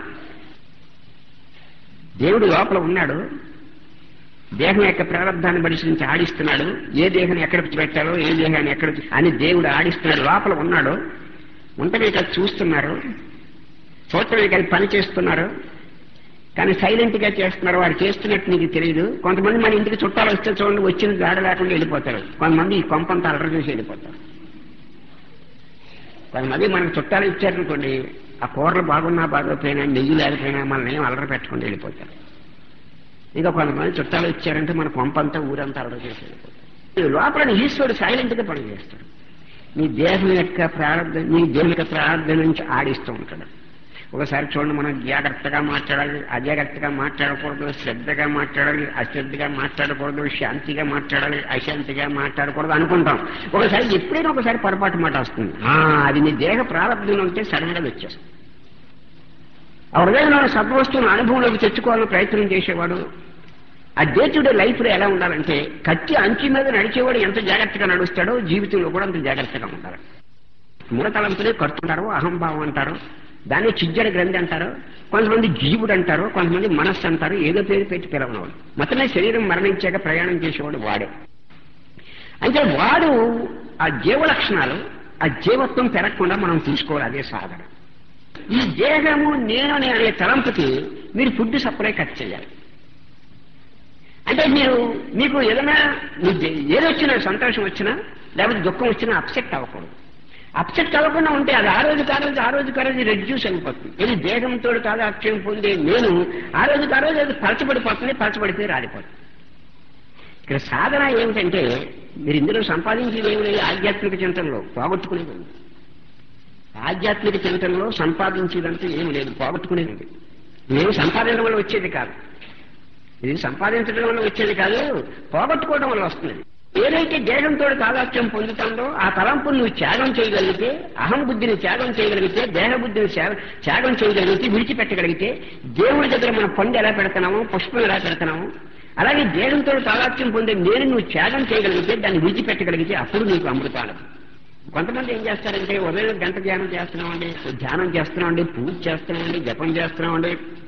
S1: దేవుడు లోపల ఉన్నాడు దేహం యొక్క ప్రారంభాన్ని పరిశీలించి ఆడిస్తున్నాడు ఏ దేహాన్ని ఎక్కడ పెట్టాలో ఏ దేహాన్ని ఎక్కడ అని దేవుడు ఆడిస్తున్నాడు లోపల ఉన్నాడు ఉంటమే కదా చూస్తున్నారు చూడటమే కదా పని చేస్తున్నారు కానీ సైలెంట్ గా చేస్తున్నారు వారు చేస్తున్నట్టు నీకు తెలియదు కొంతమంది మన ఇంటికి చుట్టాలు వస్తే చూడండి వచ్చిన గాడ లేకుండా వెళ్ళిపోతారు కొంతమంది ఈ కొంపంతా అల్లరి చూసి వెళ్ళిపోతారు కొంతమంది మనకు చుట్టాలు ఇచ్చారనుకోండి ఆ కూరలు బాగున్నా బాగోపోయినా నెయ్యి లేకపోయినా మనల్ని ఏం అల్లరి పెట్టుకుని వెళ్ళిపోతారు ఇంకా కొంతమంది చుట్టాలు ఇచ్చారంటే మన కొంపంతా ఊరంతా అల్లరి చేసి వెళ్ళిపోతారు ఈ లోపల నీ ఈశ్వరుడు సైలెంట్ గా పనిచేస్తాడు నీ దేహం యొక్క ప్రారంభం నీ దేహం యొక్క ప్రారంభం నుంచి ఆడిస్తూ ఉంటాడు ఒకసారి చూడండి మనం జాగ్రత్తగా మాట్లాడాలి అజాగ్రత్తగా మాట్లాడకూడదు శ్రద్ధగా మాట్లాడాలి అశ్రద్ధగా మాట్లాడకూడదు శాంతిగా మాట్లాడాలి అశాంతిగా మాట్లాడకూడదు అనుకుంటాం ఒకసారి ఎప్పుడైనా ఒకసారి పొరపాటు మాట వస్తుంది ఆ, అది నీ దేహ ప్రారంభంలో ఉంటే సడన్ గా వచ్చేస్తుంది ఆ హృదయంలో సద్వస్తువును అనుభవంలోకి తెచ్చుకోవాలని ప్రయత్నం చేసేవాడు ఆ డే టు డే లైఫ్ లో ఎలా ఉండాలంటే కత్తి అంచి మీద నడిచేవాడు ఎంత జాగ్రత్తగా నడుస్తాడో జీవితంలో కూడా అంత జాగ్రత్తగా ఉండాలి మూలతలంపులే కడుతుంటారు అహంభావం అంటారు దాన్ని చిజ్జర గ్రంథి అంటారు కొంతమంది జీవుడు అంటారు కొంతమంది మనస్సు అంటారు ఏదో పేరు పెట్టి పిలవనవాడు మొత్తమే శరీరం మరణించాక ప్రయాణం చేసేవాడు వాడే అంటే వాడు ఆ జీవ లక్షణాలు ఆ జీవత్వం పెరగకుండా మనం తీసుకోవాలి అదే సాధన ఈ దేహము నేను అనే అనే తలంపుకి మీరు ఫుడ్ సప్లై కట్ చేయాలి అంటే మీరు మీకు ఏదైనా మీకు ఏదొచ్చినా సంతోషం వచ్చినా లేకపోతే దుఃఖం వచ్చినా అప్సెట్ అవ్వకూడదు అప్సెట్ అవ్వకుండా ఉంటే అది ఆ రోజు ఆ రోజు ఆ రోజు ఆ రోజు రెడ్యూస్ అయిపోతుంది ఇది దేహంతో తాదాత్మ్యం పొందే నేను ఆ రోజు ఆ రోజు అది పరచబడిపోతుంది పరచబడిపోయి రాలిపోతుంది ఇక్కడ సాధన ఏమిటంటే మీరు ఇందులో సంపాదించేది ఏమి లేదు ఆధ్యాత్మిక చింతనలో పోగొట్టుకునేది ఉంది. ఆధ్యాత్మిక చింతనలో సంపాదించేదంతా ఏమి లేదు పోగొట్టుకునేది ఉంది. ఇదేమి సంపాదించడం వల్ల వచ్చేది కాదు ఇది సంపాదించడం వల్ల వచ్చేది కాదు పోగొట్టుకోవడం వల్ల వస్తుంది ఏదైతే దేహంతో తాదాత్మ్యం పొందుతుందో ఆ తలంపును నువ్వు త్యాగం చేయగలిగితే అహం బుద్ధిని త్యాగం చేయగలిగితే దేహ బుద్ధిని త్యాగ- త్యాగం చేయగలిగితే విడిచిపెట్టగలిగితే దేవుడి దగ్గర మనం పండు ఎలా పెడుతున్నామో పుష్పం ఎలా పెడుతున్నామో అలాగే దేహంతో తాదాత్మ్యం పొందే నేను నువ్వు త్యాగం చేయగలిగితే దాన్ని విడిచిపెట్టగలిగితే అప్పుడు నీకు అమృతాలు కొంతమంది ఏం చేస్తారంటే ఉదయం గంట ధ్యానం చేస్తున్నామండి ధ్యానం చేస్తున్నామండి పూజ చేస్తున్నామండి జపం చేస్తున్నామండి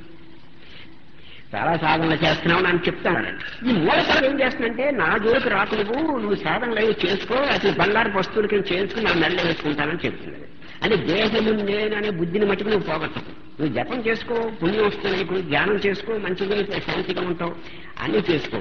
S1: చాలా సాధనలు చేస్తున్నావు అని చెప్తానండి ఈ మూలకాలు ఏం చేస్తుందంటే నా జోలికి రాకు నువ్వు నువ్వు సాధనలు అవి చేసుకో అసలు బంగారు వస్తువులకి నేను చేసుకుని నా మెల్ల వేసుకుంటానని చెప్తుంది అంటే దేహము నేననే బుద్ధిని మట్టుకు నువ్వు పోగొట్టకు నువ్వు జపం చేసుకో పుణ్యం వస్తుంది నీకు ధ్యానం చేసుకో మంచిగా శాంతిగా ఉంటావు అన్ని చేసుకో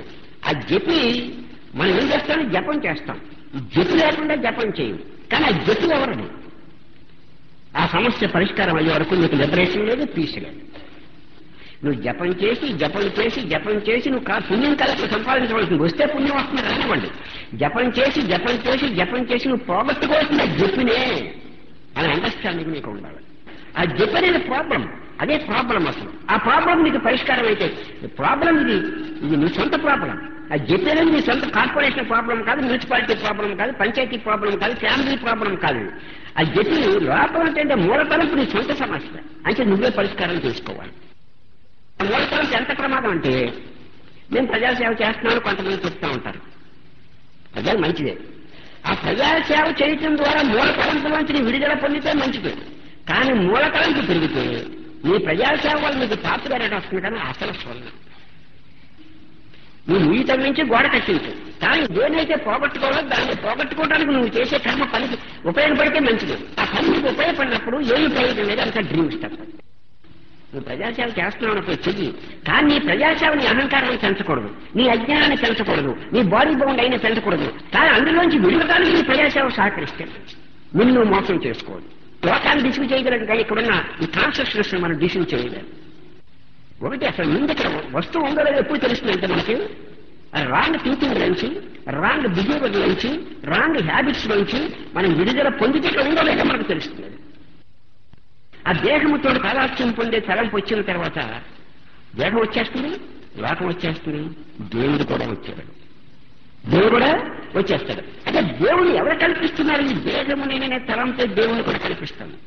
S1: ఆ జపి మనం ఏం చేస్తాం జపం చేస్తాం ఈ జపి లేకుండా జపం చేయం కానీ ఆ జపి ఎవరిది ఆ సమస్య పరిష్కారం అయ్యే వరకు నీకు లిబరేషన్ లేదు పీస్ లేదు నువ్వు జపం చేసి జపం చేసి జపం చేసి నువ్వు కా పుణ్యం కలెక్ట్ సంపాదించవలసింది వస్తే పుణ్యం వస్తుంది రానివ్వండి జపం చేసి జపం చేసి జపం చేసి నువ్వు పోగొట్టుకోవాల్సిన జపినే అని అండర్స్టాండింగ్ నీకు ఉండాలి ఆ జప్ అనేది ప్రాబ్లం అదే ప్రాబ్లం అసలు ఆ ప్రాబ్లం నీకు పరిష్కారం అయితే ప్రాబ్లం ఇది ఇది నీ సొంత ప్రాబ్లం ఆ జప్ అనేది నీ సొంత కార్పొరేషన్ ప్రాబ్లం కాదు మున్సిపాలిటీ ప్రాబ్లం కాదు పంచాయతీ ప్రాబ్లం కాదు ఫ్యామిలీ ప్రాబ్లం కాదు ఆ జపి లోపల అంటే మూలతలంపు నీ సొంత సమస్య అంటే నువ్వే పరిష్కారం చేసుకోవాలి మూలతలం ఎంత ప్రమాదం అంటే మేము ప్రజాసేవ చేస్తున్నామని కొంతమంది చెప్తా ఉంటారు ప్రజలు మంచిదే ఆ ప్రజాసేవ చేయటం ద్వారా మూలతలంపులోంచి నీ విడుదల పొందితే మంచిది కానీ మూలతలంపు పెరిగితే నీ ప్రజాసేవ వల్ల నీకు పాపులారిటీ వస్తుంది కానీ అసలు స్వర్ణం నువ్వు నీతం నుంచి గోడ కట్టించు కానీ దేనైతే పోగొట్టుకోవాలో దాన్ని పోగొట్టుకోవడానికి నువ్వు చేసే కర్మ పనికి ఉపయోగపడితే మంచిది ఆ పని నీకు ఉపయోగపడినప్పుడు ఏమి ప్రయోజనం లేదు అంత డ్రీమ్స్ తప్ప నువ్వు ప్రజాసేవ చేస్తున్నావు అన్నప్పుడు చెయ్యి కానీ నీ ప్రజాసేవ నీ అహంకారాన్ని పెంచకూడదు నీ అజ్ఞానాన్ని పెంచకూడదు నీ బాడీ బౌండ్ అయినా పెంచకూడదు కానీ అందులోంచి విడుదడానికి నీ ప్రజాసేవ సహకరిస్తే నిన్ను మోసం చేసుకోవద్దు లోకాన్ని డిసివ్ చేయగలదు కానీ ఇక్కడున్న ఈ కాన్షియస్నెస్ మనం డిసివ్ చేయలేదు ఒకటి అసలు ముందు ఇక్కడ వస్తువు ఉందో లేదో ఎప్పుడు తెలుస్తుందంటే మనకి రాంగ్ థింకింగ్ నుంచి రాంగ్ బిహేవియర్ నుంచి రాంగ్ హ్యాబిట్స్ నుంచి మనం విడుదల పొందితే ఇక్కడ ఉందో లేదో మనకు తెలుస్తుంది ఆ దేహముతో తాదాత్యం పొందే తలంపు వచ్చిన తర్వాత దేహం వచ్చేస్తుంది లోకం వచ్చేస్తుంది దేవుడు కూడా వచ్చాడు దేవుడు కూడా వచ్చేస్తాడు అంటే దేవుడు ఎవరు కల్పిస్తున్నారు ఈ దేహము నేనే తలంతో దేవుని కూడా కల్పిస్తాను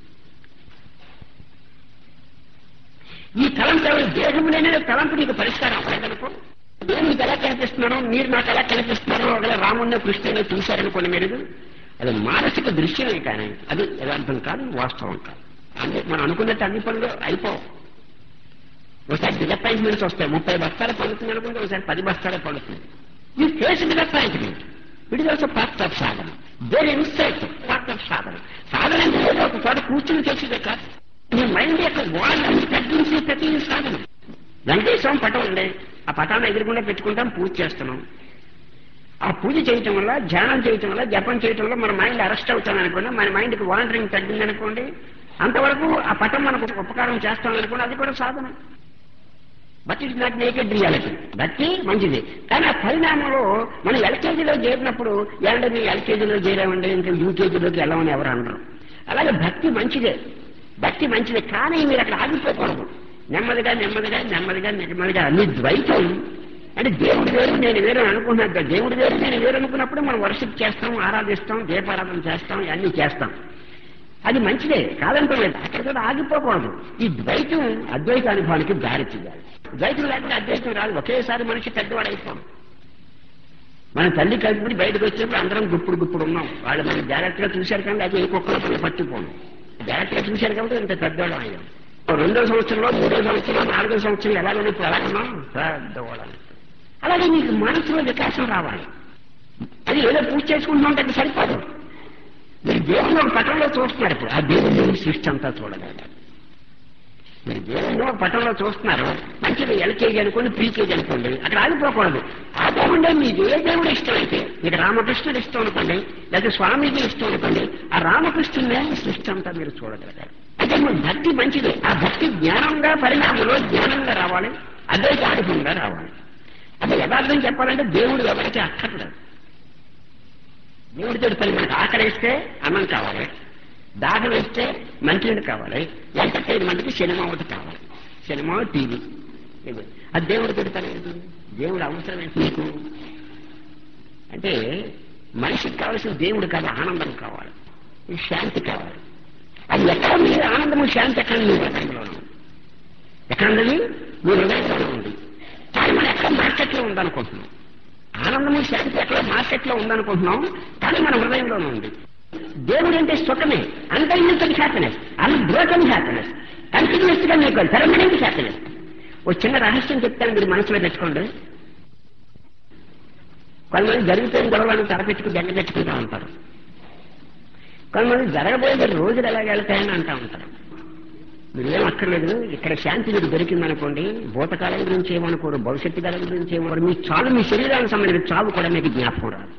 S1: ఈ తలంపు ఎవరు దేహము నేనే తలంపు నీకు పరిష్కారం అవ్వలేదనుకో నేను మీకు ఎలా కనిపిస్తున్నానో మీరు నాకు ఎలా కనిపిస్తున్నారో ఒకవేళ రాముడిని కృష్ణుని చూశారనుకోండి మీరు అది మానసిక దృశ్యమే కానీ అది యథార్థం కాదు వాస్తవం కాదు అంటే మనం అనుకున్నట్టు అన్ని పనులు అయిపోవు ఒకసారి డిసప్పాయింట్మెంట్స్ వస్తాయి ముప్పై బస్తాలు పండుతుంది అనుకుంటే ఒకసారి పది బస్తాలే పండుతుంది ఈ face disappointment it is also part of sadhana there insight part of sadhana సాధన అంటే ఏదో ఒక చోట కూర్చుని చేసేదే కాదు మీ మైండ్ యొక్క గోడని తగ్గించే ప్రతి సాధన వెంకటేశ్వరం పటం ఉంది ఆ పటాన్ని ఎదురుకుండా పెట్టుకుంటాం పూజ చేస్తున్నాం ఆ పూజ చేయటం వల్ల ధ్యానం చేయటం వల్ల జపం చేయటం వల్ల మన మైండ్ అరెస్ట్ అవుతాం అనుకోండి మన మైండ్కి వాండరింగ్ తగ్గిందనుకోండి అంతవరకు ఆ పటం మనకు ఉపకారం చేస్తాం అనుకోండి అది కూడా సాధన but it's not naked reality భక్తి మంచిది కానీ ఆ పరిణామంలో మనం ఎల్కేజీలో చేరినప్పుడు ఏమంటే మీరు ఎల్కేజీలో చేరామండి ఇంకా యూకేజీలోకి వెళ్ళమని ఎవరు అనరు అలాగే భక్తి మంచిదే భక్తి మంచిదే కానీ మీరు అక్కడ ఆగిపోకూడదు నెమ్మదిగా నెమ్మదిగా నెమ్మదిగా నెమ్మదిగా మీ ద్వైతం అంటే దేవుడు వేరు నేను వేరు అనుకున్నట్టు దేవుడు వేరు నేను వేరు అనుకున్నప్పుడు మనం వర్షిప్ చేస్తాం ఆరాధిస్తాం దీపారాధన చేస్తాం అన్ని చేస్తాం అది మంచిదే కాదంటలేదు అక్కడ కూడా ఆగిపోకూడదు ఈ ద్వైతం అద్వైత అనుభవానికి దారి చేయాలి ద్వైతం లేకపోతే అద్వైతం రాదు ఒకేసారి మనిషి పెద్దవాడైపోం మన తల్లి కలిపి బయటకు వచ్చినప్పుడు అందరం గుప్పుడు గుప్పుడు ఉన్నాం వాళ్ళు మనం జాగ్రత్తగా చూశారు కానీ అది ఇంకొకరు పట్టిపోను జాగ్రత్తగా చూశారు కాబట్టి ఇంత పెద్దవాళ్ళం అయ్యాం రెండో సంవత్సరంలో మూడో సంవత్సరంలో నాలుగో సంవత్సరం ఎలాగో ఇప్పుడు ఎలా ఉన్నాం పెద్దవాళ్ళం అలాగే నీకు మనసులో వికాసం రావాలి అది ఏదో పూజ చేసుకుంటున్నాం అంటే సరిపోదు మీరు దేవుని ఒక పటంలో చూస్తున్నారు ఇప్పుడు ఆ దేవుని సృష్టి అంతా చూడగలరు మీరు దేవుని ఒక పటంలో చూస్తున్నారు మంచిగా ఎల్కేజీ అనుకోండి ప్రీకేజీ అనుకోండి అక్కడ ఆగిపోకూడదు ఆ దేవుడే మీకు ఏ దేవుడు ఇష్టమైతే మీకు రామకృష్ణుడు ఇష్టం అనుకోండి లేకపోతే స్వామీజీ ఇష్టం అనుకోండి ఆ రామకృష్ణుడే సృష్టి అంతా మీరు చూడగలగారు అంటే మన భక్తి మంచిది ఆ భక్తి జ్ఞానంగా పరిణామంలో జ్ఞానంగా రావాలి అద్వైత అనుభవంగా రావాలి అంటే యథార్థం చెప్పాలంటే దేవుడు ఎవరికి అక్కర్లేదు దేవుడితో పని మనకు ఆకలిస్తే అన్నం కావాలి దాహం వేస్తే మంచినీళ్ళు కావాలి ఎంటర్టైన్మెంట్కి సినిమా ఒకటి కావాలి సినిమా టీవీ ఇవి. అది దేవుడితో పని ఏంటి దేవుడు అవసరం ఏంటి నీకు అంటే మనిషికి కావాల్సిన దేవుడు కాదు ఆనందం కావాలి ఈ శాంతి కావాలి అది ఎక్కడ మీరు ఆనందము శాంతి ఎక్కడ మీ హృదయంలో ఉంది ఎక్కడ ఉన్నది మీ హృదయంలో ఉంది కానీ మనం ఎక్కడ మార్కెట్లో ఉందనుకుంటున్నాం ఆనందము శాంతి ఎక్కడ మార్కెట్లో ఉందనుకుంటున్నాం కానీ మన హృదయంలోనే ఉంది దేవుడు అంటే సుఖమే unconditioned happiness unbroken happiness continuous గా మీకు పర్మనెంట్ హ్యాపీనెస్ ఒక చిన్న రహస్యం చెప్తాను మీరు మనసులో పెట్టుకోండి కొంతమంది జరుగుతున్న గొడవలను తలపెట్టుకు బెంగ పెట్టుకుంటూ ఉంటారు కొంతమంది జరగబోయే రోజులు ఎలా వెళ్తాయని అంటూ ఉంటారు మీరేం అక్కర్లేదు ఇక్కడ శాంతి మీకు దొరికిందనుకోండి భూతకాలం గురించి ఏమనుకోరు భవిష్యత్తు కాలం గురించి ఏమనుకోరు మీ చాలు మీ శరీరానికి సంబంధించిన చావు కూడా మీకు జ్ఞాపకం రాదు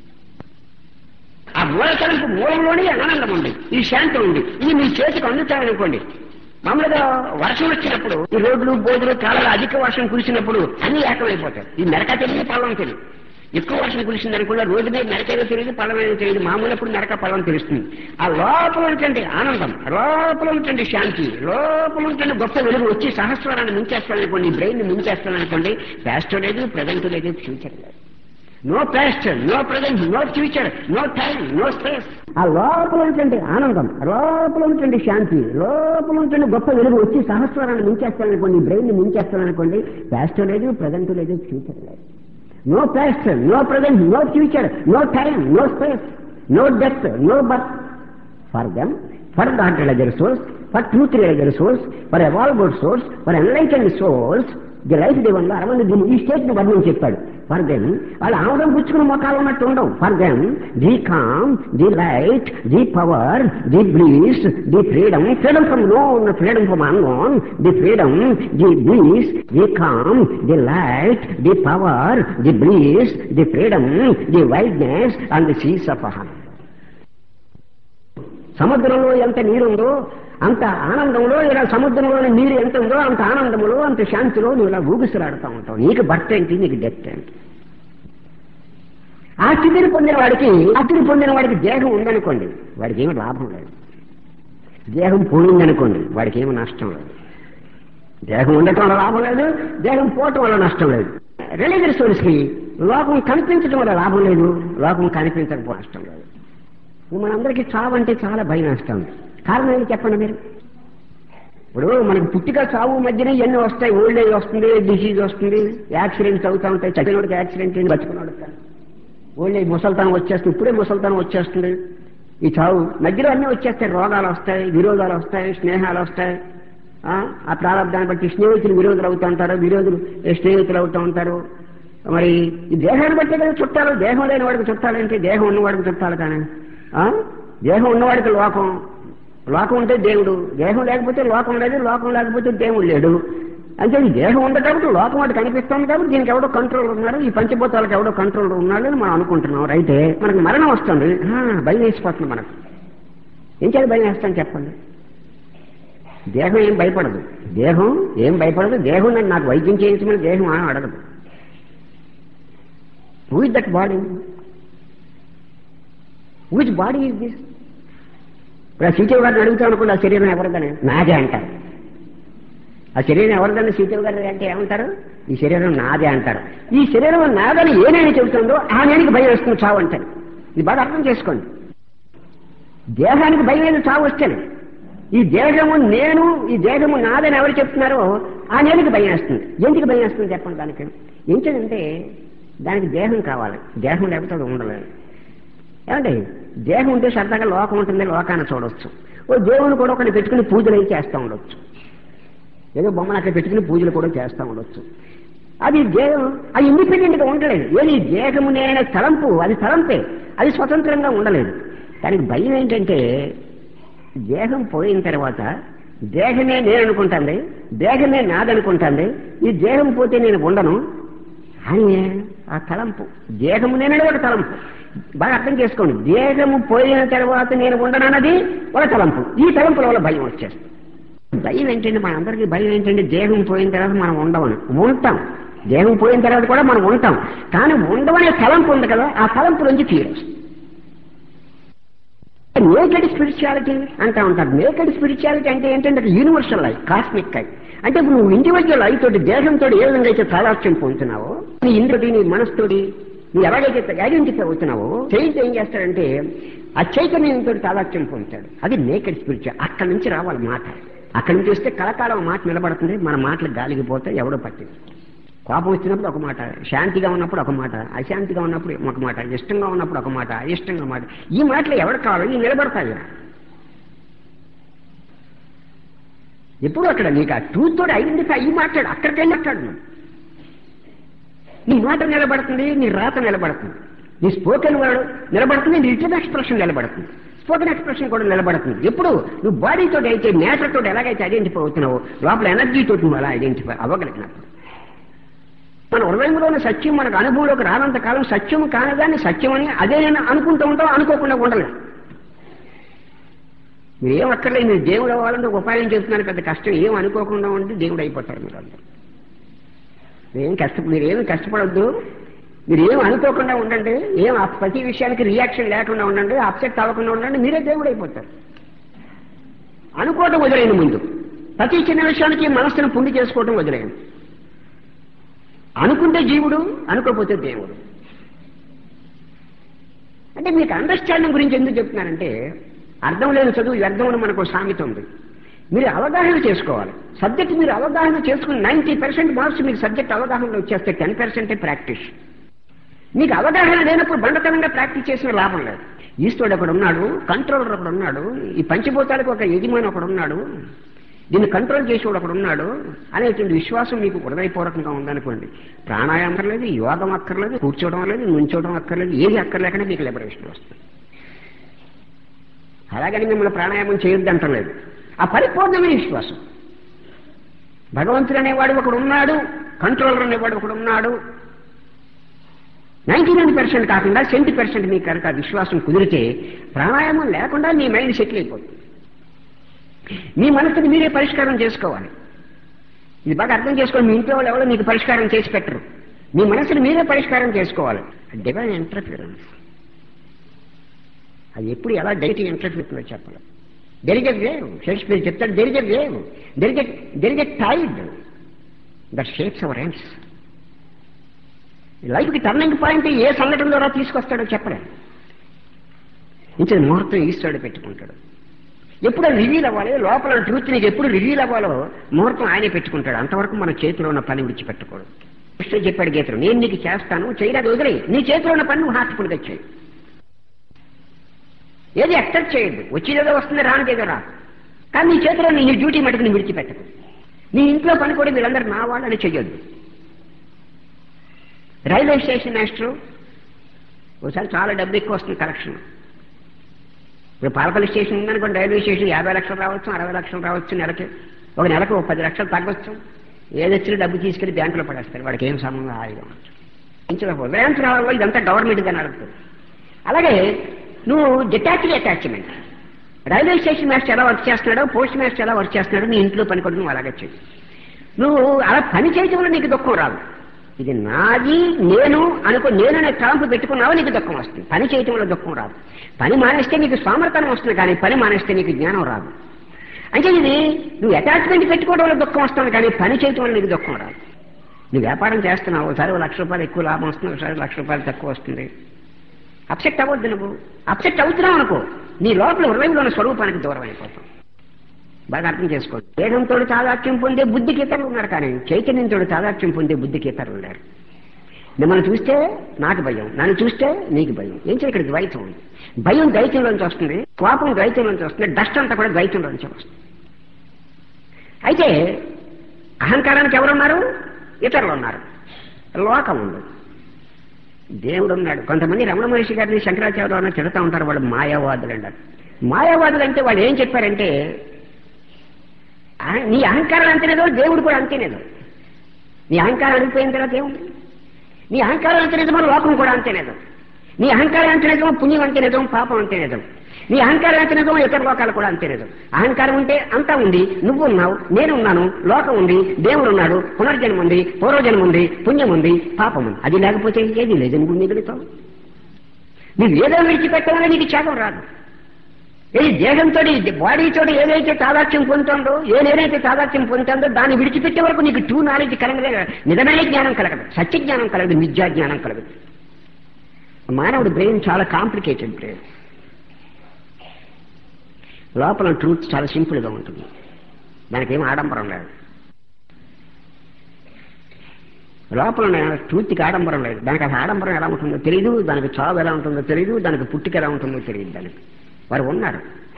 S1: ఆ మూలకరంపు మూలంలోనే ఆనందం ఉంది ఈ శాంతి ఉంది ఇది మీ చేతికి అందుతాయనుకోండి మామూలుగా వర్షం వచ్చినప్పుడు ఈ రోడ్లు బోధులు కాలాలు అధిక వర్షం కురిసినప్పుడు అన్ని ఏకమైపోతాయి ఈ మెరక తెలియదు పళ్ళం తెలియదు ఎక్కువ వర్షం కురిసింది అనుకున్న రోడ్డు మీద మెరకేదో తెలియదు పళ్ళం ఏదో తెలియదు మామూలప్పుడు మెరక పళ్ళం తెలుస్తుంది ఆ లోపల ఉంటుంది ఆనందం లోపల ఉంటుంది శాంతి లోపల ఉంటుంది గొప్ప వెలుగు వచ్చి సహస్రాన్ని ముంచేస్తాననుకోండి ఈ బ్రెయిన్ ముంచేస్తాననుకోండి పాస్ట్ లేదు ప్రజెంట్ లేదు ఫ్యూచర్ లేదు no past no present no future no time no space ఆ లోపల ఉంటుంది ఆనందం లోపల ఉంటుంది శాంతి లోపల ఉంటుంది గొప్ప వెలుగు వచ్చి సహస్రాన్ని ముంచేస్తాననుకోండి బ్రెయిన్ ముంచేస్తాననుకోండి పాస్ట్ లేదు ప్రజెంట్ లేదు ఫ్యూచర్ లేదు no past no present no future no time no space no death no birth for them for God realiser source for truth realiser source for evolved source for enlightened source the life దేవంలో అరవంది దీన్ని ఈ state ని వర్ణం చెప్పాడు for them వాళ్ళు ఆముదం పుచ్చుకుని మొక్కలు ఉన్నట్టు ఉండవు for them the calm the light the power the bliss the freedom freedom from known freedom from unknown the freedom the bliss the calm the light the power the bliss the freedom the wideness and the seas of సముద్రంలో ఎంత నీరుందో అంత ఆనందంలో ఇలా సముద్రంలోని నీరు ఎంత ఉందో అంత ఆనందంలో అంత శాంతిలో నువ్వు ఇలా ఊగిసలాడుతూ ఉంటావు నీకు భర్త ఏంటి నీకు డెత్ ఏంటి ఆ స్థితిని పొందిన వాడికి ఆ స్థితిని పొందిన వాడికి దేహం ఉందనుకోండి వాడికి ఏమి లాభం లేదు దేహం పోయిందనుకోండి వాడికి ఏమి నష్టం లేదు దేహం ఉండటం వల్ల లాభం లేదు దేహం పోవటం వల్ల నష్టం లేదు రిలీజియస్ సోర్స్ కి లోకం కనిపించడం వల్ల లాభం లేదు లోకం కనిపించకపోవడం నష్టం లేదు మనందరికీ చావు అంటే చాలా భయం వేస్తాం కారణం ఏంటి చెప్పండి మీరు ఇప్పుడు మనకి పుట్టిక చావు మధ్యనే ఎన్ని వస్తాయి ఓల్డ్ ఏజ్ వస్తుంది డిసీజ్ వస్తుంది యాక్సిడెంట్స్ అవుతా ఉంటాయి చచ్చినోడికి యాక్సిడెంట్ అయింది బతుకున్నాడు ఓల్డ్ ఏజ్ ముసల్తానం వచ్చేస్తుంది ఇప్పుడే ముసల్తానం వచ్చేస్తుంది ఈ చావు మధ్యలో అన్నీ వచ్చేస్తాయి రోగాలు వస్తాయి విరోధాలు వస్తాయి స్నేహాలు వస్తాయి ఆ ఆ ప్రారంభాన్ని బట్టి స్నేహితులు విరోధులు అవుతూ ఉంటారు విరోధులు స్నేహితులు అవుతూ ఉంటారు మరి ఈ దేహాన్ని బట్టి కదా చుట్టాలు దేహం లేని వాడికి చుట్టాలంటే దేహం ఉన్నవాడికి చుట్టాలు కానీ ఆ దేహం ఉన్నవాడికి లోకం లోకం ఉంటే దేవుడు దేహం లేకపోతే లోకం లేదు లోకం లేకపోతే దేవుడు లేడు అంటే ఈ దేహం ఉంది కాబట్టి లోకం వాటి కనిపిస్తుంది కాబట్టి దీనికి ఎవడో కంట్రోల్ ఉన్నారు ఈ పంచభూతాలకు ఎవడో కంట్రోల్ ఉన్నాడు అని మనం అనుకుంటున్నాం అయితే మనకు మరణం వస్తుంది ఆ, భయం వేసిపోతుంది మనకు ఏం చేయాలి భయం వేస్తాను చెప్పండి దేహం ఏం భయపడదు దేహం ఏం భయపడదు దేహం నన్ను నాకు వైద్యం చేయించమని దేహం ఆ అడగదు who is that body which body is this ఇప్పుడు ఆ సీతయ్య గారిని అడుగుతాం అనుకోండి ఆ శరీరం ఎవరిదని నాదే అంటారు ఆ శరీరం ఎవరిదని సీతయ్య గారు అంటే ఏమంటారు ఈ శరీరం నాదే అంటారు ఈ శరీరం నాదని ఏ నేను చెబుతుందో ఆ నేనికి భయం వేస్తుంది చావు అంటారు ఇది బాగా అర్థం చేసుకోండి దేహానికి భయం లేదు చావు వస్తేనే ఈ దేహము నేను ఈ దేహము నాదని ఎవరు చెప్తున్నారో ఆ నేనికి భయం వేస్తుంది ఎందుకు భయం వేస్తుంది చెప్పండి దానికి ఏంటంటే దానికి దేహం కావాలి దేహం లేకపోతే అది ఉండలేదు ఏమండి దేహం ఉంటే సరదాగా లోకం ఉంటుంది లోకాన్ని చూడొచ్చు ఓ దేవుని కూడా ఒకటి పెట్టుకుని పూజలు అయి చేస్తూ ఉండొచ్చు ఏదో బొమ్మలు అక్కడ పెట్టుకుని పూజలు కూడా చేస్తూ ఉండొచ్చు అది దేహం అది ఇండిపెండెంట్ గా ఉండలేదు ఏది దేహము నేననే తలంపు అది తలంపే అది స్వతంత్రంగా ఉండలేదు దానికి భయం ఏంటంటే దేహం పోయిన తర్వాత దేహమే నేను అనుకుంటుంది దేహమే నాదనుకుంటుంది ఈ దేహం పోతే నేను ఉండను అని ఆ తలంపు దేహము నేననే ఒక తలంపు బాగా అర్థం చేసుకోండి దేహము పోయిన తర్వాత నేను ఉండనన్నది ఒక తలంపు ఈ తలంపుల వల్ల భయం వచ్చేస్తుంది భయం ఏంటంటే మన అందరికీ భయం ఏంటంటే దేహం పోయిన తర్వాత మనం ఉండమని ఉంటాం దేహం పోయిన తర్వాత కూడా మనం ఉంటాం కానీ ఉండమనే తలంపు ఉంది కదా ఆ తలంపు నుంచి తీరొచ్చు నేకెడ్ స్పిరిచువాలిటీ అంటా ఉంటారు నేకెడ్ స్పిరిచువాలిటీ అంటే ఏంటంటే యూనివర్సల్ లైఫ్ కాస్మిక్ లైఫ్ అంటే ఇప్పుడు నువ్వు ఇండివిజువల్ లైఫ్ తోటి దేహంతో ఏ విధంగా అయితే తాదాత్యం పొందుతున్నావో నీ ఇంద్రుడి నీ మనస్తోటి నువ్వు ఎలాగైతే ఐడెంటిఫై అవుతున్నావో చైతన్యం ఏం చేస్తాడంటే ఆ చైతన్యంతో తాదాత్యం పొందుతాడు అది నేకెడ్ స్పిరిచువల్ అక్కడి నుంచి రావాలి మాట అక్కడి నుంచి వస్తే కలకాలం మాట నిలబడుతుంది మన మాటలు గాలికి పోతే ఎవడో పట్టింది కోపం వచ్చినప్పుడు ఒక మాట శాంతిగా ఉన్నప్పుడు ఒక మాట అశాంతిగా ఉన్నప్పుడు ఒక మాట ఇష్టంగా ఉన్నప్పుడు ఒక మాట అయిష్టంగా మాట ఈ మాటలు ఎవరు కావాలి ఇవి నిలబడతాయి ఎప్పుడు అక్కడ నీకు ఆ ట్రూత్ తోటి ఐడెంటిఫై అయ్యి మాట్లాడు అక్కడికే మాట్లాడు నువ్వు. నీ మాట నిలబడుతుంది నీ రాత నిలబడుతుంది నీ స్పోకెన్ వర్డ్ నిలబడుతుంది నీ రిటర్న్ ఎక్స్ప్రెషన్ నిలబడుతుంది స్పోకెన్ ఎక్స్ప్రెషన్ కూడా నిలబడుతుంది ఎప్పుడు నువ్వు బాడీతో అయితే మ్యాటర్ తోటి ఎలాగైతే ఐడెంటిఫై అవుతున్నావో లోపల ఎనర్జీ తోటి నువ్వు అలా ఐడెంటిఫై అవ్వగలిగినప్పుడు మన హృదయంలోని సత్యం మనకు అనుభవంలోకి రానంత కాలం సత్యం కానిదాన్ని సత్యం అని అదే నేను అనుకుంటూ ఉంటాం అనుకోకుండా ఉండలేదు మీరు ఏం అక్కర్లేదు మీరు దేవుడు అవ్వాలంటే ఒక ఉపాయం చేస్తున్నారు పెద్ద కష్టం ఏం అనుకోకుండా ఉంటే దేవుడు అయిపోతారు మీరు అందరూ మీరేం కష్ట మీరేమి కష్టపడొద్దు మీరు ఏం అనుకోకుండా ఉండండి ఏం ఆ ప్రతి విషయానికి రియాక్షన్ లేకుండా ఉండండి అప్సెట్ అవ్వకుండా ఉండండి మీరే దేవుడు అయిపోతారు అనుకోవటం వదిలేయండి ముందు ప్రతి చిన్న విషయానికి మనస్సును పుండి చేసుకోవటం వదిలేయండి అనుకుంటే జీవుడు అనుకోకపోతే దేవుడు అంటే మీకు అండర్స్టాండింగ్ గురించి ఎందుకు చెప్తున్నానంటే అర్థం లేని చదువు వ్యర్థం అని మనకు సామెత ఉంది మీరు అవగాహన చేసుకోవాలి సబ్జెక్ట్ మీరు అవగాహన చేసుకుని నైన్టీ పర్సెంట్ మార్క్స్ మీకు సబ్జెక్ట్ అవగాహనలో వచ్చేస్తే టెన్ పర్సెంటే ప్రాక్టీస్ మీకు అవగాహన లేనప్పుడు బండతనంగా ప్రాక్టీస్ చేసిన లాభం లేదు ఈశ్వరుడు ఒకడు ఉన్నాడు కంట్రోలర్ ఒకడు ఉన్నాడు ఈ పంచభూతాలకు ఒక యజమాని ఒకడు ఉన్నాడు దీన్ని కంట్రోల్ చేసేవాడు ఒకడు ఉన్నాడు అనేటువంటి విశ్వాసం మీకు హృదయపూర్వకంగా ఉందనుకోండి ప్రాణాయామం అక్కర్లేదు యోగం అక్కర్లేదు కూర్చోవడం లేదు నుంచోవడం అక్కర్లేదు ఏది అక్కర్లేకనే మీకు లిబరేషన్ వస్తుంది అలాగని మిమ్మల్ని ప్రాణాయామం చేయొద్దు లేదు ఆ పరిపూర్ణమైన విశ్వాసం భగవంతుడు అనేవాడు ఒకడు ఉన్నాడు కంట్రోలర్ అనేవాడు ఒకడు ఉన్నాడు నైన్టీ నైన్ పర్సెంట్ కాకుండా సెవెంటీ పర్సెంట్ మీకు కనుక ఆ విశ్వాసం కుదిరితే ప్రాణాయామం లేకుండా మీ మైండ్ సెటిల్ అయిపోతుంది మీ మనసుని మీరే పరిష్కారం చేసుకోవాలి ఇది బాగా అర్థం చేసుకోవాలి మీ ఇంట్లో వాళ్ళు ఎవరో మీకు పరిష్కారం చేసి పెట్టరు మీ మనసుని మీరే పరిష్కారం చేసుకోవాలి డివైన్ ఎంటర్ఫిరెన్స్ అది ఎప్పుడు ఎలా డైరెక్ట్ ఇంటర్ఫిరెన్స్ చెప్పాలి దెరిగే వేవ్ షేక్స్పియర్ చెప్తాడు దెరిగే వేవ్ దెరిగే దెరిగే tide that shapes our ends లైఫ్కి టర్నింగ్ పాయింట్ ఏ సంఘటన ద్వారా తీసుకొస్తాడో చెప్పలేం ఇంచిన ముహూర్తం ఈశ్వరుడు పెట్టుకుంటాడు ఎప్పుడు రివీల్ అవ్వాలి లోపల ట్రూత్ నీకు ఎప్పుడు రివీల్ అవ్వాలో ముహూర్తం ఆయనే పెట్టుకుంటాడు అంతవరకు మన చేతిలో ఉన్న పని విడిచిపెట్టకూడదు కృష్ణుడు చెప్పాడు గీతలు నేను నీకు చేస్తాను చేయలేదు వదిలే నీ చేతిలో ఉన్న పని నువ్వు హార్ట్ఫుల్గా చేయి ఏది ఎక్సెప్ట్ చేయొద్దు వచ్చేదేదో వస్తుంది రానిదేదో రా కానీ నీ చేతిలో నీ నీ డ్యూటీ మటుకు నీ విడిచిపెట్టకు నీ ఇంట్లో పని కూడా మీరందరూ నా వాళ్ళని చెయ్యొద్దు రైల్వే స్టేషన్ మాస్టర్ ఒకసారి చాలా డబ్బు ఎక్కువ వస్తుంది కలెక్షన్ ఇప్పుడు పాలపల్లి స్టేషన్ ఉందనుకోండి రైల్వే స్టేషన్ యాభై లక్షలు రావచ్చు అరవై లక్షలు రావచ్చు నెలకి ఒక నెలకు ఒక పది లక్షలు తగ్గొచ్చు ఏదొచ్చిన డబ్బు తీసుకెళ్లి బ్యాంకులో పడేస్తారు వాడికి ఏం సంబంధం హాయిగా ఉండొచ్చు ఇంచులో ఉదయం రావాలి ఇదంతా గవర్నమెంట్ అని అడుగుతుంది అలాగే నువ్వు detached attachment railway station master ఎలా వర్క్ చేస్తున్నాడో పోస్ట్ మాస్టర్ ఎలా వర్క్ చేస్తున్నాడో నీ ఇంట్లో పని కూడా నువ్వు అలాగే చేయి నువ్వు అలా పని చేయడం వల్ల నీకు దుఃఖం రాదు ఇది నాది నేను అనుకో నేను అనే తలంపు పెట్టుకున్నావో నీకు దుఃఖం వస్తుంది పని చేయటం వల్ల దుఃఖం రాదు పని మానేస్తే నీకు సోమరతనం వస్తుంది కానీ పని మానేస్తే నీకు జ్ఞానం రాదు అంటే ఇది నువ్వు అటాచ్మెంట్ పెట్టుకోవడం వల్ల దుఃఖం వస్తుంది కానీ పని చేయటం వల్ల నీకు దుఃఖం రాదు నువ్వు వ్యాపారం చేస్తున్నావు ఒకసారి ఒక లక్ష రూపాయలు ఎక్కువ లాభం వస్తుంది ఒకసారి లక్ష రూపాయలు తక్కువ వస్తుంది అప్సెట్ అవ్వద్దు నువ్వు అప్సెట్ అవుతున్నావు అనుకో నీ లోపల హృదయంలో ఉన్న స్వరూపానికి దూరం అయిపోతావు బాగా అర్థం చేసుకోండి దేహంతో తాదాత్యం పొందే బుద్ధికి ఇతరులు ఉన్నారు కానీ చైతన్యంతో తాదాత్యం పొందే బుద్ధికి ఇతరులు ఉన్నారు మిమ్మల్ని చూస్తే నాకు భయం నన్ను చూస్తే నీకు భయం ఏం చేయ ఇక్కడ ద్వైతం ఉంది భయం ద్వైతంలోంచి వస్తుంది కోపం ద్వైతంలోంచి వస్తుంది డస్ట్ అంతా కూడా ద్వైతంలోంచి వస్తుంది అయితే అహంకారానికి ఎవరున్నారు ఇతరులు ఉన్నారు లోకం ఉంది దేవుడు ఉన్నాడు కొంతమంది రమణ మహర్షి గారిని శంకరాచార్య తిడతా ఉంటారు వాళ్ళు మాయావాదులు అంటారు మాయావాదులు అంటే వాళ్ళు ఏం చెప్పారంటే ఆ- నీ అహంకారం అంతేనేదో దేవుడు కూడా అంతేనేదో నీ అహంకారం అడిగిపోయిన తర్వాత ఏముంది నీ అహంకారం అంతేనేదో లోకం కూడా అంతేనేదో నీ అహంకారం అంతేనేదో పుణ్యం అంతేనేదో పాపం అంతేనేదో నీ అహంకారం అంతేనేదో ఇతర లోకాలు కూడా అంతేనేదో అహంకారం ఉంటే అంతా ఉంది నువ్వు ఉన్నావు నేను ఉన్నాను లోకం ఉంది దేవుడు ఉన్నాడు పునర్జన్మ ఉంది పూర్వజన్మ ఉంది పుణ్యం ఉంది పాపం ఉంది అది లేకపోతే ఏది లేదు నువ్వు మిగులుతావు నువ్వు ఏదో విడిచిపెట్టమని నీకు త్యాగం రాదు ఈ దేహంతో బాడీతో ఏదైతే తాదాత్యం పొందుతుందో ఏదైతే తాదాత్యం పొందుతుందో దాన్ని విడిచిపెట్టే వరకు నీకు టూ నాలెడ్జ్ కలగలే నిజమైన జ్ఞానం కలగదు సత్య జ్ఞానం కలగదు మిథ్యా జ్ఞానం కలగదు మానవుడి బ్రెయిన్ చాలా కాంప్లికేటెడ్ బ్రెయిన్ లోపల ట్రూత్ చాలా సింపుల్గా ఉంటుంది దానికి ఏం ఆడంబరం లేదు లోపల ట్రూత్కి ఆడంబరం లేదు దానికి అసలు ఆడంబరం ఎలా ఉంటుందో తెలియదు దానికి చావు ఎలా ఉంటుందో తెలియదు దానికి పుట్టుక ఎలా ఉంటుందో తెలియదు దానికి వారు ఉన్నారు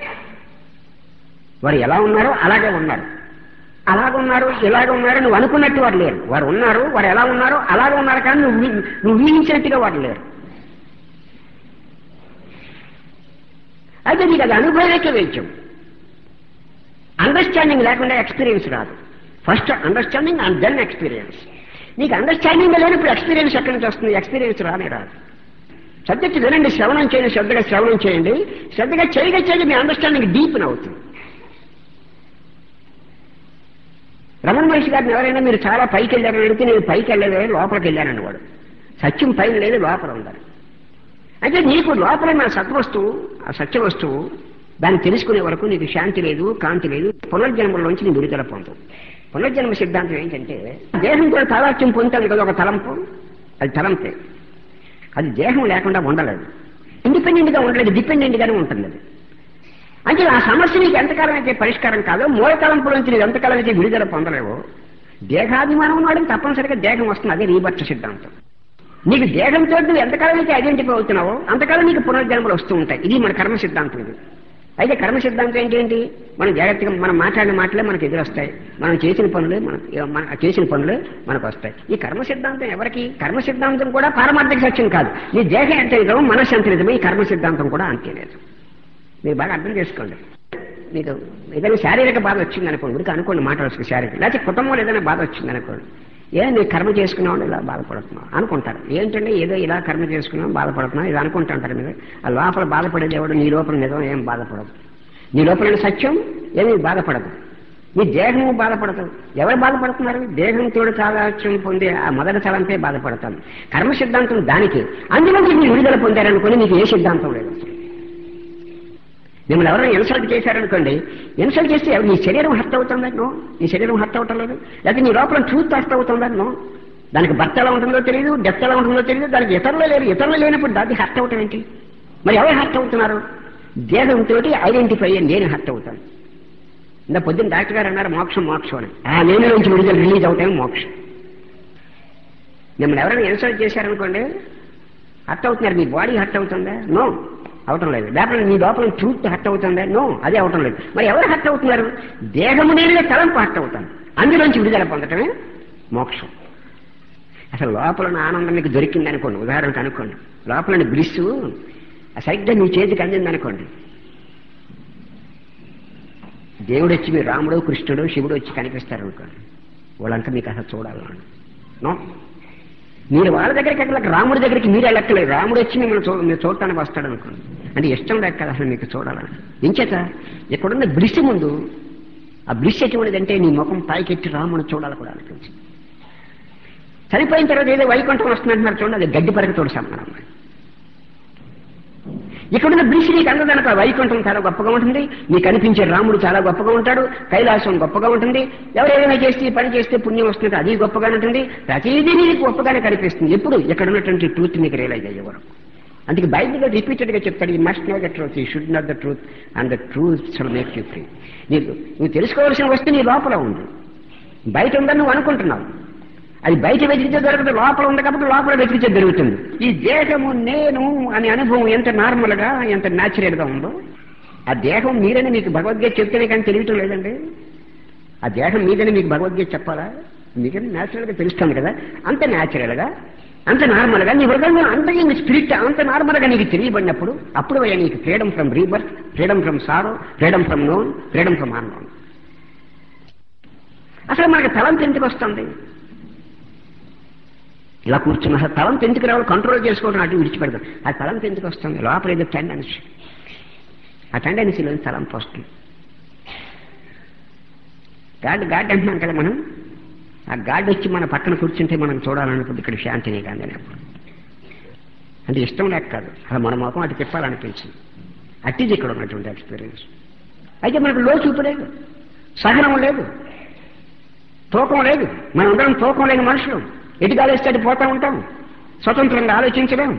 S1: వారు ఎలా ఉన్నారో అలాగే ఉన్నారు అలాగున్నారు ఇలాగ ఉన్నారు నువ్వు అనుకున్నట్టు వారు లేరు వారు ఉన్నారు వారు ఎలా ఉన్నారో అలాగే ఉన్నారు కానీ నువ్వు ఊహి- నువ్వు ఊహించినట్టుగా వారు లేరు అయితే నీకు అది అనుభవకే వేద్యం అండర్స్టాండింగ్ లేకుండా ఎక్స్పీరియన్స్ రాదు first understanding and then experience నీకు అండర్స్టాండింగ్ లేనప్పుడు ఎక్స్పీరియన్స్ ఎక్కడి నుంచి వస్తుంది ఎక్స్పీరియన్స్ రానే రాదు సబ్జెక్ట్ వినండి శ్రవణం చేయండి శ్రద్ధగా శ్రవణం చేయండి శ్రద్ధగా చేయగా చేయండి మీ అండర్స్టాండింగ్ డీప్ అవుతుంది రమణ మహర్షి గారిని ఎవరైనా మీరు చాలా పైకి వెళ్ళారని అడిగితే నేను పైకి వెళ్ళలేదు లోపలికి వెళ్ళానని వాడు సత్యం పైన లేదు లోపల ఉందని అంటే నీకు లోపల మన సత్వస్తువు ఆ సత్య వస్తువు దాన్ని తెలుసుకునే వరకు నీకు శాంతి లేదు కాంతి లేదు పునర్జన్మలోంచి నీ విడుదల పొందు పునర్జన్మ సిద్ధాంతం ఏంటంటే దేహం కూడా తాదాత్యం పొందుతుంది కదా ఒక తలంపు అది తలంపే అది దేహం లేకుండా ఉండలేదు ఇండిపెండెంట్ గా ఉండలేదు డిపెండెంట్ గానే ఉంటుంది అది అంటే ఆ సమస్య నీకు ఎంతకాలం అయితే పరిష్కారం కాదో మూల తలంపుల నుంచి నీకు ఎంతకాలం అయితే విడుదల పొందలేవో దేహాభిమానం ఉన్నాడు తప్పనిసరిగా దేహం వస్తుంది అదే రీబర్త్ సిద్ధాంతం నీకు దేహంతో నువ్వు ఎంతకాలం అయితే ఐడెంటిఫై అవుతున్నావో అంతకాలం నీకు పునర్జన్మలు వస్తూ ఉంటాయి ఇది మన కర్మ సిద్ధాంతం ఇది అయితే కర్మ సిద్ధాంతం ఏంటి మనం జాగ్రత్తగా మనం మాట్లాడిన మాటలే మనకు ఎదురొస్తాయి మనం చేసిన పనులే మనకు మన చేసిన పనులే మనకు వస్తాయి ఈ కర్మ సిద్ధాంతం ఎవరికి కర్మ సిద్ధాంతం కూడా పారమార్థిక సత్యం కాదు నీ దేహం ఎంత నిజమో మనస్సు ఎంత నిజమో ఈ కర్మ సిద్ధాంతం కూడా అంతే లేదు మీరు బాగా అర్థం చేసుకోండి మీకు ఏదైనా శారీరక బాధ వచ్చింది అనుకోండి ఉడికి అనుకోండి మాట్లాడుతుంది శారీరక లేకపోతే కుటుంబంలో ఏదైనా బాధ వచ్చింది అనుకోండి ఏ నేను కర్మ చేసుకున్నావు ఇలా బాధపడుతున్నావు అనుకుంటారు ఏంటంటే ఏదో ఇలా కర్మ చేసుకున్నాం బాధపడుతున్నాం ఇది అనుకుంటుంటారు మీరు ఆ లోపల బాధపడేది ఎవడు నీ లోపల నిజం ఏం బాధపడదు నీ లోపల సత్యం ఏమీ బాధపడదు నీ దేహం బాధపడదు ఎవరు బాధపడుతున్నారు దేహంతో సాదాత్యం పొందే ఆ మొదటి తలంపే బాధపడతాను కర్మ సిద్ధాంతం దానికి అందులోంచి మీరు విడుదల పొందారనుకుని మీకు ఏ సిద్ధాంతం లేదు అసలు మిమ్మల్ని ఎవరైనా ఇన్సల్ట్ చేశారనుకోండి ఇన్సల్ట్ చేస్తే ఎవరు- నీ శరీరం హర్ట్ అవుతుందా నో నీ శరీరం హర్ట్ అవటం లేదు లేకపోతే నీ లోపల ట్రూత్ హర్ట్ అవుతుందా నో దానికి భర్త ఎలా ఉంటుందో తెలియదు డెత్ ఎలా ఉంటుందో తెలియదు దానికి ఇతరులు లేరు ఇతరులు లేనప్పుడు దానికి హర్ట్ అవటం ఏంటి మరి ఎవరు హర్ట్ అవుతున్నారు దేహంతో ఐడెంటిఫై అయ్యి నేను హర్ట్ అవుతాను ఇంత పొద్దున్న డాక్టర్ గారు అన్నారు మోక్షం మోక్షం అని ఆ నేను నుంచి విడుదల రిలీజ్ అవుతాయి మోక్షం మిమ్మల్ని ఎవరైనా ఇన్సల్ట్ చేశారనుకోండి హర్ట్ అవుతున్నారు మీ బాడీ హర్ట్ అవుతుందా నో అవటం లేదు లేకపోతే మీ లోపల ట్రూత్ హర్ట్ అవుతుందా నో అదే అవటం లేదు మరి ఎవరు హర్ట్ అవుతున్నారు దేహము నేనే తలంపు హర్ట్ అవుతాను అందులోంచి విడుదల పొందటమే మోక్షం అసలు లోపల ఉన్న ఆనందం మీకు దొరికింది అనుకోండి ఉదాహరణకు అనుకోండి లోపల బ్లిస్ సరిగ్గా మీ చేతికి అందింది అనుకోండి దేవుడు వచ్చి మీరు రాముడు కృష్ణుడు శివుడు వచ్చి కనిపిస్తారు అనుకోండి వాళ్ళంతా మీకు అసలు చూడాలని నో మీరు వాళ్ళ దగ్గరికి వెళ్ళక రాముడి దగ్గరికి మీరు వెళ్ళక్కలేదు రాముడు వచ్చి మిమ్మల్ని చూ మీరు చూడటానికి వస్తాడు అనుకోండి అంటే ఇష్టం లేక కదా అసలు మీకు చూడాలని ఇంచేత ఇక్కడున్న బ్లిస్ ముందు ఆ బ్లిస్ ఎటువంటిదంటే నీ ముఖం పైకెట్టి రాముడు చూడాలి కూడా అనిపించింది చనిపోయిన తర్వాత ఏదో వైకుంఠం వస్తుందంటున్నారు చూడండి అది గడ్డి పరకతోడు సమానం ఇక్కడున్న బ్రిష్ నీకు అందదనక వైకుంఠం చాలా గొప్పగా ఉంటుంది నీకు అనిపించే రాముడు చాలా గొప్పగా ఉంటాడు కైలాసం గొప్పగా ఉంటుంది ఎవరు ఏదైనా చేస్తే ఈ పని చేస్తే పుణ్యం వస్తుంది అది గొప్పగా ఉంటుంది ప్రతిదీ నీకు గొప్పగానే కనిపిస్తుంది ఎప్పుడు ఇక్కడ ఉన్నటువంటి ట్రూత్ నీకు రియలైజ్ అయ్యే వరకు అందుకే బైబిల్లో రిపీటెడ్ గా చెప్తాడు ye must know the truth ye should not the truth and the truth should make you free నీకు నువ్వు తెలుసుకోవాల్సిన వస్తువు నీ లోపల ఉంది బయట ఉందని నువ్వు అనుకుంటున్నావు అది బయట వెతికితే దొరకదు లోపల ఉంది కాబట్టి లోపల వెతికితే దొరుకుతుంది ఈ దేహము నేను అనే అనుభవం ఎంత నార్మల్ గా ఎంత న్యాచురల్ గా ఉందో ఆ దేహం మీరని మీకు భగవద్గీత చెప్తేనే కానీ తెలియటం లేదండి ఆ దేహం మీదని మీకు భగవద్గీత చెప్పాలా మీకని న్యాచురల్ గా తెలుస్తుంది కదా అంత న్యాచురల్ గా అంత నార్మల్ గా నీ హృదయంలో అంత నీ స్పిరిట్ అంత నార్మల్ గా నీకు తెలియబడినప్పుడు అప్పుడు అయ్యా నీకు freedom from rebirth freedom from sorrow freedom from known freedom from unknown అసలు మనకి తలంత ఎందుకు వస్తుంది ఇలా కూర్చున్న అసలు తలంత ఎందుకు రావాలి కంట్రోల్ చేసుకోవడం అటు విడిచిపెడతాం ఆ తలంత ఎందుకు వస్తుంది లోపల ఏదో టెండెన్సీ ఆ టెండెన్సీలో తలంపు వస్తుంది గాడ్ గాడ్ అంటున్నాం కదా మనం ఆ గాడ్ వచ్చి మన పక్కన కూర్చుంటే మనం చూడాలనుకుంటే ఇక్కడ శాంతిని కానీ అప్పుడు అంటే ఇష్టం లేక కాదు అలా మన ముఖం అటు తిప్పాలనిపించింది అట్టిది ఇక్కడ ఉన్నటువంటి ఎక్స్పీరియన్స్ అయితే మనకు లో చూపు లేదు సహనం లేదు తూకం లేదు మనం అందరం తూకం లేని మనుషులు ఎటు కాలేస్తే అటు పోతా ఉంటాం స్వతంత్రంగా ఆలోచించలేం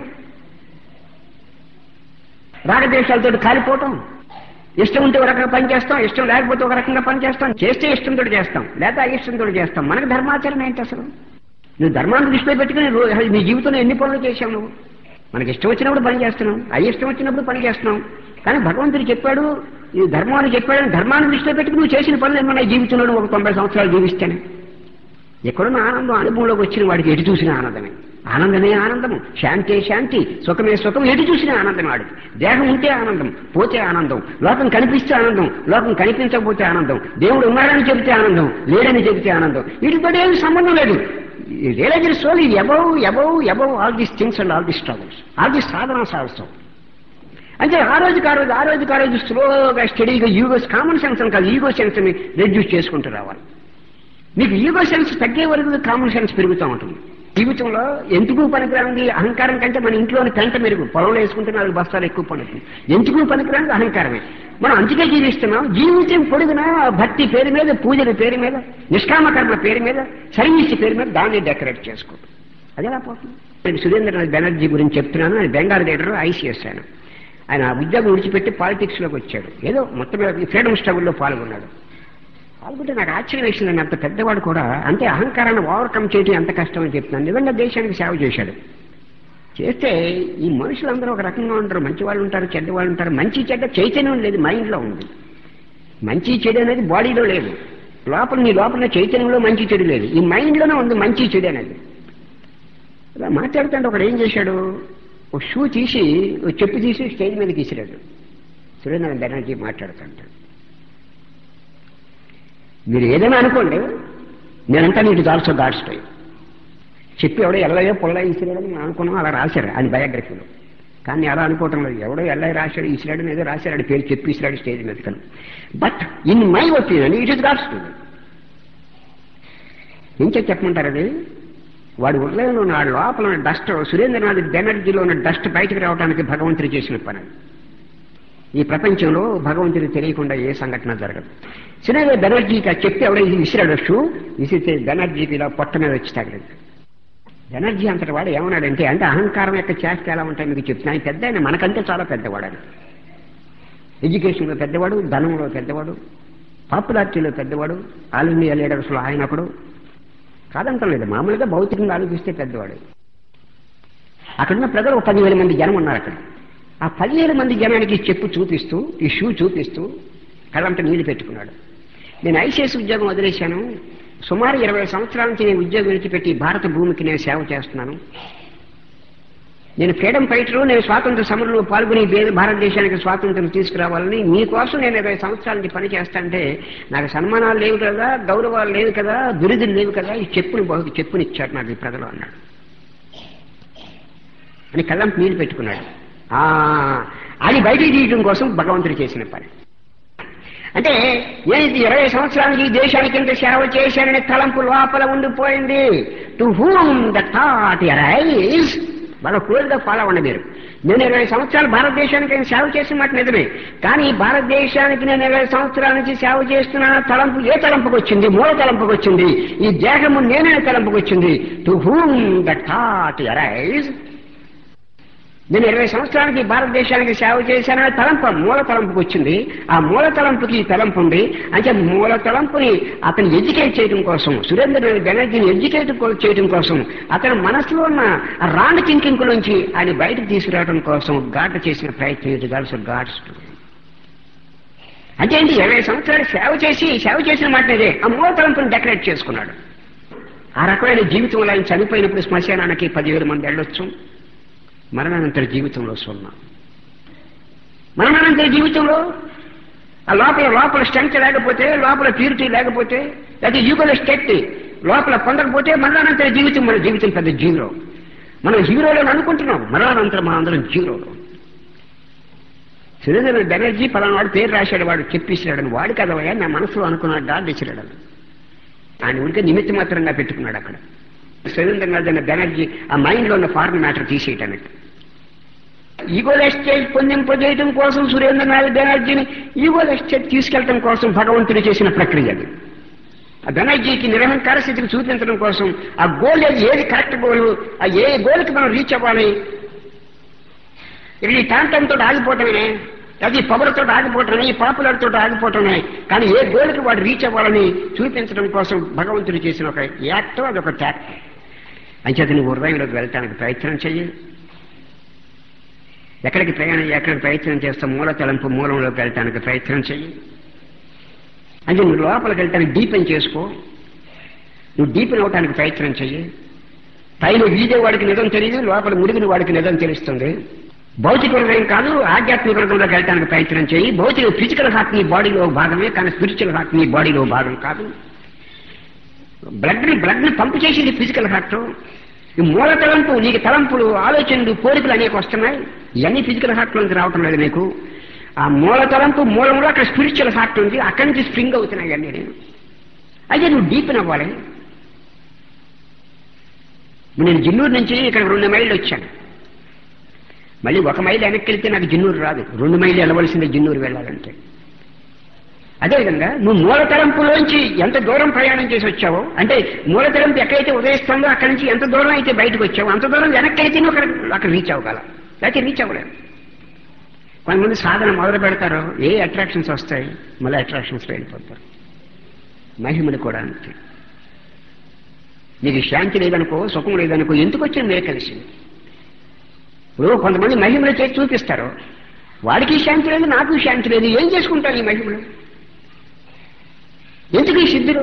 S1: రాగదేశాలతో కాలిపోవటం ఇష్టం ఉంటే ఒక రకంగా పని చేస్తాం ఇష్టం లేకపోతే ఒక రకంగా పని చేస్తాం చేస్తే ఇష్టంతో చేస్తాం లేదా అయిష్టంతో చేస్తాం మనకు ధర్మాచరణ ఏంటి అసలు నువ్వు ధర్మాన్ని దృష్టిలో పెట్టుకుని రో- అసలు నీ జీవితంలో ఎన్ని పనులు చేశావు నువ్వు మనకి ఇష్టం వచ్చినప్పుడు పని చేస్తున్నాం అయిష్టం వచ్చినప్పుడు పని చేస్తున్నాం కానీ భగవంతుడు చెప్పాడు ఈ ధర్మాన్ని చెప్పాడని ధర్మాన్ని దృష్టిలో పెట్టుకుని నువ్వు చేసిన పనులు ఏమన్నా ఈ జీవితంలో నువ్వు ఒక తొంభై సంవత్సరాలు జీవిస్తానే ఎక్కడున్న ఆనందం అనుభవంలోకి వచ్చిన వాడికి ఎటు చూసిన ఆనందమే ఆనందమే ఆనందము శాంతే శాంతి సుఖమే సుఖం ఎటు చూసినా ఆనందం ఆడు దేహం ఉంటే ఆనందం పోతే ఆనందం లోకం కనిపిస్తే ఆనందం లోకం కనిపించకపోతే ఆనందం దేవుడు ఉన్నాడని చెబితే ఆనందం లేడని చెబితే ఆనందం వీటితో ఏమి సంబంధం లేదు రియలైజర్ సోల్ ఇది above above above all these things and all this struggles all this sadhana సాహసం అంటే ఆ రోజుకి ఆ రోజు ఆ రోజుకి ఆ రోజు స్లోగా స్టడీగా ఈగోస్ కామన్ సెన్స్ అని కాదు ఈగో సెన్స్ ని రెడ్యూస్ చేసుకుంటూ రావాలి మీకు ఈగో సెన్స్ తగ్గే వరకు కామన్ సెన్స్ పెరుగుతూ ఉంటుంది జీవితంలో ఎందుకు పనికిరాంది అహంకారం కంటే మన ఇంట్లోని పెంట మెరుగు పొలంలో వేసుకుంటే నాలుగు బస్తాలు ఎక్కువ పడుతుంది ఎందుకు పనికిరాంది అహంకారమే మనం అంతకే జీవిస్తున్నాం జీవితం పొడుగున భక్తి పేరు మీద పూజల పేరు మీద నిష్కామకర్మ పేరు మీద సర్వీస్ పేరు మీద దాన్ని డెకరేట్ చేసుకోవడం అదే ఎలా పోతుంది నేను సురేంద్రనాథ్ బెనర్జీ గురించి చెప్తున్నాను ఆయన బెంగాల్ లీడర్ ఐసీఎస్ ఆయన ఆయన ఉద్యోగం విడిచిపెట్టి పాలిటిక్స్ లోకి వచ్చాడు ఏదో మొత్తం మీద ఫ్రీడమ్ స్ట్రగుల్లో పాల్గొన్నాడు పాల్గొంటే నాకు ఆశ్చర్యం వేసిందండి అంత పెద్దవాడు కూడా అంటే అహంకారాన్ని ఓవర్కమ్ చేయడం ఎంత కష్టమని చెప్తున్నాను నిజంగా దేశానికి సేవ చేశాడు చేస్తే ఈ మనుషులందరూ ఒక రకంగా ఉంటారు మంచి వాళ్ళు ఉంటారు చెడ్డ వాళ్ళు ఉంటారు మంచి చెడ్డ చైతన్యం లేదు మైండ్లో ఉంది మంచి చెడు అనేది బాడీలో లేదు లోపల నీ లోపల చైతన్యంలో మంచి చెడు లేదు ఈ మైండ్లోనే ఉంది మంచి చెడు అనేది ఇలా మాట్లాడుతుంటే ఒకడు ఏం చేశాడు ఒక షూ తీసి ఒక చెప్పు తీసి స్టేజ్ మీదకి ఇసిరాడు సురేంద్ర బెనర్జీ మాట్లాడుతుంటాడు మీరు ఏదైనా అనుకోండి నేనంతా నీకు దాల్సో దాడుస్తాయి చెప్పి ఎవడో ఎల్లయ్యో పొల్లయ్య ఇసిరాడని మనం అనుకున్నాం అలా రాశారు ఆయన బయోగ్రఫీలో కానీ అలా అనుకోవటం లేదు ఎవడో ఎల్లయ్య రాశాడు ఇసిరాడని ఏదో రాశాడు ఆడి పేరు చెప్పి ఇసిరాడు స్టేజ్ మీద కను but in my opinion it is God's ఏం చెప్పి చెప్పమంటారు అది వాడి ఉదయంలో ఉన్న వాడి లోపల ఉన్న డస్ట్ సురేంద్రనాథ్ బెనర్జీలో ఉన్న డస్ట్ బయటకు రావడానికి భగవంతుడు చేసిన పని ఈ ప్రపంచంలో భగవంతుడికి తెలియకుండా ఏ సంఘటన జరగదు సురేంద్ర బెనర్జీకి ఆ చెప్పి ఎవడో ఇది విసిరాడు షూ విసిరితే బెనర్జీకి ఇలా పొట్ట మీద వచ్చి తగలేదు బెనర్జీ అంతటి వాడు ఏమన్నాడంటే అంటే అహంకారం యొక్క చేష్ట ఎలా ఉంటాయి మీకు చెప్తున్నాను పెద్ద ఆయన మనకంటే చాలా పెద్దవాడు ఆయన ఎడ్యుకేషన్లో పెద్దవాడు ధనంలో పెద్దవాడు పాపులారిటీలో పెద్దవాడు ఆల్ ఇండియా లీడర్స్లో ఆయన ఒకడు కాదంటం లేదు మామూలుగా భౌతికంగా ఆలోచిస్తే పెద్దవాడు అక్కడున్న ప్రజలు ఒక పదివేల మంది జనం ఉన్నారు అక్కడ ఆ పదివేల మంది జనానికి చెప్పు చూపిస్తూ ఈ షూ చూపిస్తూ కళ్ళంట నీళ్లు పెట్టుకున్నాడు నేను ఐసీఎస్ ఉద్యోగం వదిలేశాను సుమారు ఇరవై సంవత్సరాల నుంచి నేను ఉద్యోగం విడిచిపెట్టి భారత భూమికి నేను సేవ చేస్తున్నాను నేను ఫ్రీడమ్ ఫైటర్ నేను స్వాతంత్ర సమరంలో పాల్గొని బే- భారతదేశానికి స్వాతంత్రం తీసుకురావాలని మీకోసం నేను ఇరవై సంవత్సరాల నుంచి పని చేస్తాంటే నాకు సన్మానాలు లేవు కదా గౌరవాలు లేవు కదా బిరుదులు లేవు కదా ఈ చెప్పుని బహు చెప్పునిచ్చారు నాకు ఈ ప్రజలు అన్నాడు అని కళ్ళం నీళ్ళు పెట్టుకున్నాడు ఆ, అది బయటికి తీయడం కోసం భగవంతుడు చేసిన పని అంటే ఏంటి ఇరవై సంవత్సరాలకి ఈ దేశానికి ఇంత సేవ చేశాననే తలంపు లోపల ఉండిపోయింది to whom the thought arise వాళ్ళ క్లోజ్గా ఫాలో అవ్వండి మీరు నేను ఇరవై సంవత్సరాలు భారతదేశానికి నేను సేవ చేసిన మాట నిజమే కానీ భారతదేశానికి నేను ఇరవై సంవత్సరాల నుంచి సేవ చేస్తున్న తలంపు ఏ తలంపుకు వచ్చింది మూల తలంపుకు వచ్చింది ఈ దేహము నేనే తలంపుకు వచ్చింది to whom the thought arise నేను ఇరవై సంవత్సరాలకి భారతదేశానికి సేవ చేశాననే తలంపు మూల తలంపుకి వచ్చింది ఆ మూల తలంపుకి ఈ తలంపు ఉంది అంటే మూల తలంపుని అతను ఎడ్యుకేట్ చేయడం కోసం సురేంద్ర బెనర్జీని ఎడ్యుకేట్ కో- చేయడం కోసం అతని మనసులో ఉన్న ఆ రాండ్ థింకింగ్ నుంచి ఆయన బయటకు తీసుకురావడం కోసం గాడ్ చేసిన ప్రయత్నం ఇది గర్ల్స్ గాడ్స్ అంటే ఏంటి ఇరవై సంవత్సరాలు సేవ చేసి సేవ చేసిన మాట ఇదే ఆ మూల తలంపుని డెకరేట్ చేసుకున్నాడు ఆ రకమైన జీవితంలో ఆయన చనిపోయినప్పుడు శ్మశానానికి పదివేల మంది వెళ్ళొచ్చు మరణానంతర జీవితంలో సున్నా మరణానంతర జీవితంలో ఆ లోపల లోపల స్ట్రెంత్ లేకపోతే లోపల ప్యూరిటీ లేకపోతే అది యుగల స్టెట్ లోపల పొందకపోతే మరణానంతర జీవితం మన జీవితం పెద్ద జీరో మనం హీరోలను అనుకుంటున్నాం మరణానంతరం మన అందరం జీరోలు సురేంద్ర బెనర్జీ పలానా వాడు పేరు రాశాడు వాడు చెప్పేసినాడని వాడు కదవయ్యా నా మనసులో అనుకున్నాడు డాడ్ ఇచ్చినాడని ఆయన ఉనికి నిమిత్త మాత్రంగా పెట్టుకున్నాడు అక్కడ సురేంద్రనాథ్ అనే బెనర్జీ ఆ మైండ్ లో ఉన్న ఫారెన్ మ్యాటర్ తీసేయటానికి ఈగోల్ ఎస్టేట్ పొందింపజేయడం కోసం సురేంద్రనాథ్ బెనర్జీని ఈగోల్ ఎస్టేట్ తీసుకెళ్లడం కోసం భగవంతుడు చేసిన ప్రక్రియ అది ఆ బెనర్జీకి నిరహంకార స్థితికి చూపించడం కోసం ఆ గోల్ ఏది ఏది కరెక్ట్ గోల్ ఆ ఏ గోల్కి మనం రీచ్ అవ్వాలి ఇది ఈ టాంటంతో ఆగిపోవటమే అది పొగలతో ఆగిపోవటమే ఈ పాపులర్తో ఆగిపోవటమే కానీ ఏ గోల్కి వాడు రీచ్ అవ్వాలని చూపించడం కోసం భగవంతుడు చేసిన ఒక యాక్ట్ అదొక ట్యాక్ట్ అంచేత నువ్వు హృదయంలోకి వెళ్ళటానికి ప్రయత్నం చెయ్యి ఎక్కడికి ప్రయాణం ఎక్కడికి ప్రయత్నం చేస్తావు మూల తలంపు మూలంలోకి వెళ్ళటానికి ప్రయత్నం చెయ్యి అంటే నువ్వు లోపలికి వెళ్ళటానికి డీపెన్ చేసుకో నువ్వు డీపెన్ అవటానికి ప్రయత్నం చెయ్యి పైన వీడే వాడికి నిజం తెలియదు లోపల మురిగిన వాడికి నిజం తెలుస్తుంది భౌతిక హృదయం కాదు ఆధ్యాత్మిక హృదయంలోకి వెళ్ళడానికి ప్రయత్నం చేయి భౌతిక ఫిజికల్ హార్ట్ నీ బాడీలో భాగమే కానీ స్పిరిచువల్ హార్ట్ నీ బాడీలో భాగం కాదు బ్లడ్ ని బ్లడ్ ని పంపు చేసేది ఫిజికల్ హార్ట్ ఈ మూల తలంపు నీకు తలంపులు ఆలోచనలు కోరికలు అనేక వస్తున్నాయి ఇవన్నీ ఫిజికల్ హార్ట్ లోంచి రావటం లేదు నీకు ఆ మూల తలంపు మూలంలో అక్కడ స్పిరిచువల్ హార్ట్ ఉంది అక్కడి నుంచి స్ప్రింగ్ అవుతున్నాయి అన్నీ నేను అయితే నువ్వు డీప్ అవ్వాలి ఇప్పుడు నేను జిన్నూరు నుంచి ఇక్కడ రెండు మైళ్ళు వచ్చాను మళ్ళీ ఒక మైలు వెనక్కి వెళ్తే నాకు జిన్నూరు రాదు రెండు మైళ్ళు వెళ్ళవలసిందే జిన్నూరు వెళ్ళాలంటే అదేవిధంగా నువ్వు మూలతలంపులోంచి ఎంత దూరం ప్రయాణం చేసి వచ్చావో అంటే మూలతలంపు ఎక్కడైతే ఉదయిస్తుందో అక్కడి నుంచి ఎంత దూరం అయితే బయటకు వచ్చావో అంత దూరం వెనక్కి అయితే నువ్వు అక్కడ అక్కడ రీచ్ అవ్వగల లేకపోతే రీచ్ అవ్వలేము కొంతమంది సాధన మొదలు పెడతారు ఏ అట్రాక్షన్స్ వస్తాయి మళ్ళీ అట్రాక్షన్స్ వెళ్ళిపోతారు మహిమలు కూడా అంతే నీకు శాంతి లేదనుకో సుఖం లేదనుకో ఎందుకు వచ్చిన మే కలిసి ఇప్పుడు కొంతమంది మహిమలు చేసి చూపిస్తారు వాడికి శాంతి లేదు నాకు శాంతి లేదు ఏం చేసుకుంటారు ఈ మహిమలు ఎందుకు ఈ సిద్ధులు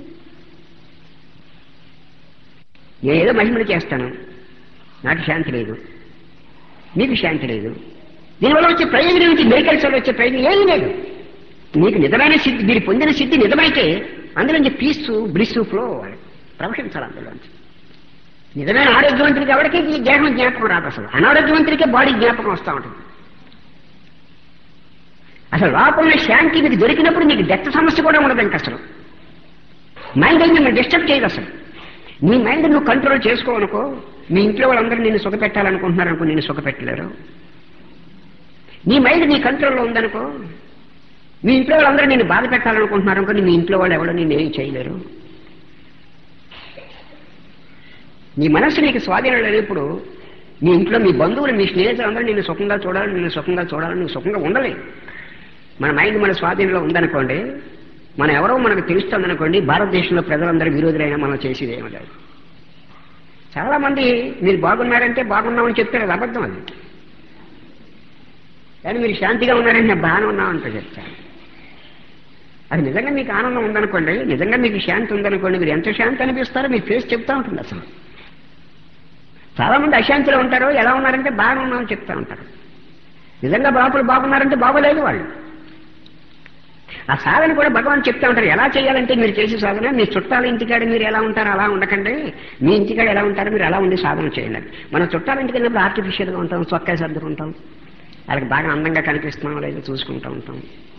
S1: నేను ఏదో మహిమలు చేస్తాను నాకు శాంతి లేదు నీకు శాంతి లేదు దీనివల్ల వచ్చే ప్రయోజనం ఏంటి మెడికల్స్ వల్ల వచ్చే ప్రయోజనం ఏమీ లేదు నీకు నిజమైన సిద్ధి మీరు పొందిన సిద్ధి నిజమైతే అందులోంచి పీస్ బ్లిస్ ఫ్లో ప్రవహించాలి అందులోంచి నిజమైన ఆరోగ్యవంతుడికి ఎవరికి ఈ దేహం జ్ఞాపకం రాదు అసలు అనారోగ్యవంతుడికే బాడీ జ్ఞాపకం వస్తూ ఉంటుంది అసలు లోపల శాంతి మీకు దొరికినప్పుడు నీకు డెత్ సమస్య కూడా ఉండదు ఇంక అసలు మైండ్ అయితే మిమ్మల్ని డిస్టర్బ్ చేయదు అసలు నీ మైండ్ నువ్వు కంట్రోల్ చేసుకోవనుకో మీ ఇంట్లో వాళ్ళందరూ నిన్ను సుఖపెట్టాలనుకుంటున్నారు అనుకో నిన్ను సుఖపెట్టలేరు నీ మైండ్ నీ కంట్రోల్లో ఉందనుకో మీ ఇంట్లో వాళ్ళందరూ నిన్ను బాధ పెట్టాలనుకుంటున్నారు అనుకో మీ ఇంట్లో వాళ్ళు ఎవరో నిన్ను ఏం చేయలేరు నీ మనస్సు నీకు స్వాధీనం లేనప్పుడు మీ ఇంట్లో మీ బంధువులు మీ స్నేహితులు అందరూ నిన్ను సుఖంగా చూడాలి నిన్ను సుఖంగా చూడాలి నువ్వు సుఖంగా ఉండలేదు మన మైండ్ మన స్వాధీనంలో ఉందనుకోండి మనం ఎవరో మనకు తెలుస్తుందనుకోండి భారతదేశంలో ప్రజలందరూ విరోధులైనా మనం చేసేది ఏమి లేదు చాలా మంది మీరు బాగున్నారంటే బాగున్నామని చెప్తారు అది అబద్ధం అది కానీ మీరు శాంతిగా ఉన్నారంటే నేను బాగానే ఉన్నామంటే చెప్తాను అది నిజంగా మీకు ఆనందం ఉందనుకోండి నిజంగా మీకు శాంతి ఉందనుకోండి మీరు ఎంత శాంతి అనిపిస్తారో మీ ఫేస్ చెప్తా ఉంటుంది అసలు చాలా మంది అశాంతిలో ఉంటారు ఎలా ఉన్నారంటే బాగా ఉన్నామని చెప్తా ఉంటారు నిజంగా బాపులు బాగున్నారంటే బాగోలేదు వాళ్ళు ఆ సాధన కూడా భగవాన్ చెప్తా ఉంటారు ఎలా చేయాలంటే మీరు చేసే సాధన మీ చుట్టాల ఇంటికాడ మీరు ఎలా ఉంటారో అలా ఉండకండి మీ ఇంటికాడ ఎలా ఉంటారో మీరు అలా ఉండి సాధన చేయండి మన చుట్టాల ఇంటికి వెళ్ళినప్పుడు ఆర్టిఫిషియల్గా ఉంటాం చొక్కా సర్దుకుంటాం వాళ్ళకి బాగా అందంగా కనిపిస్తున్నాం లేదో చూసుకుంటూ ఉంటాం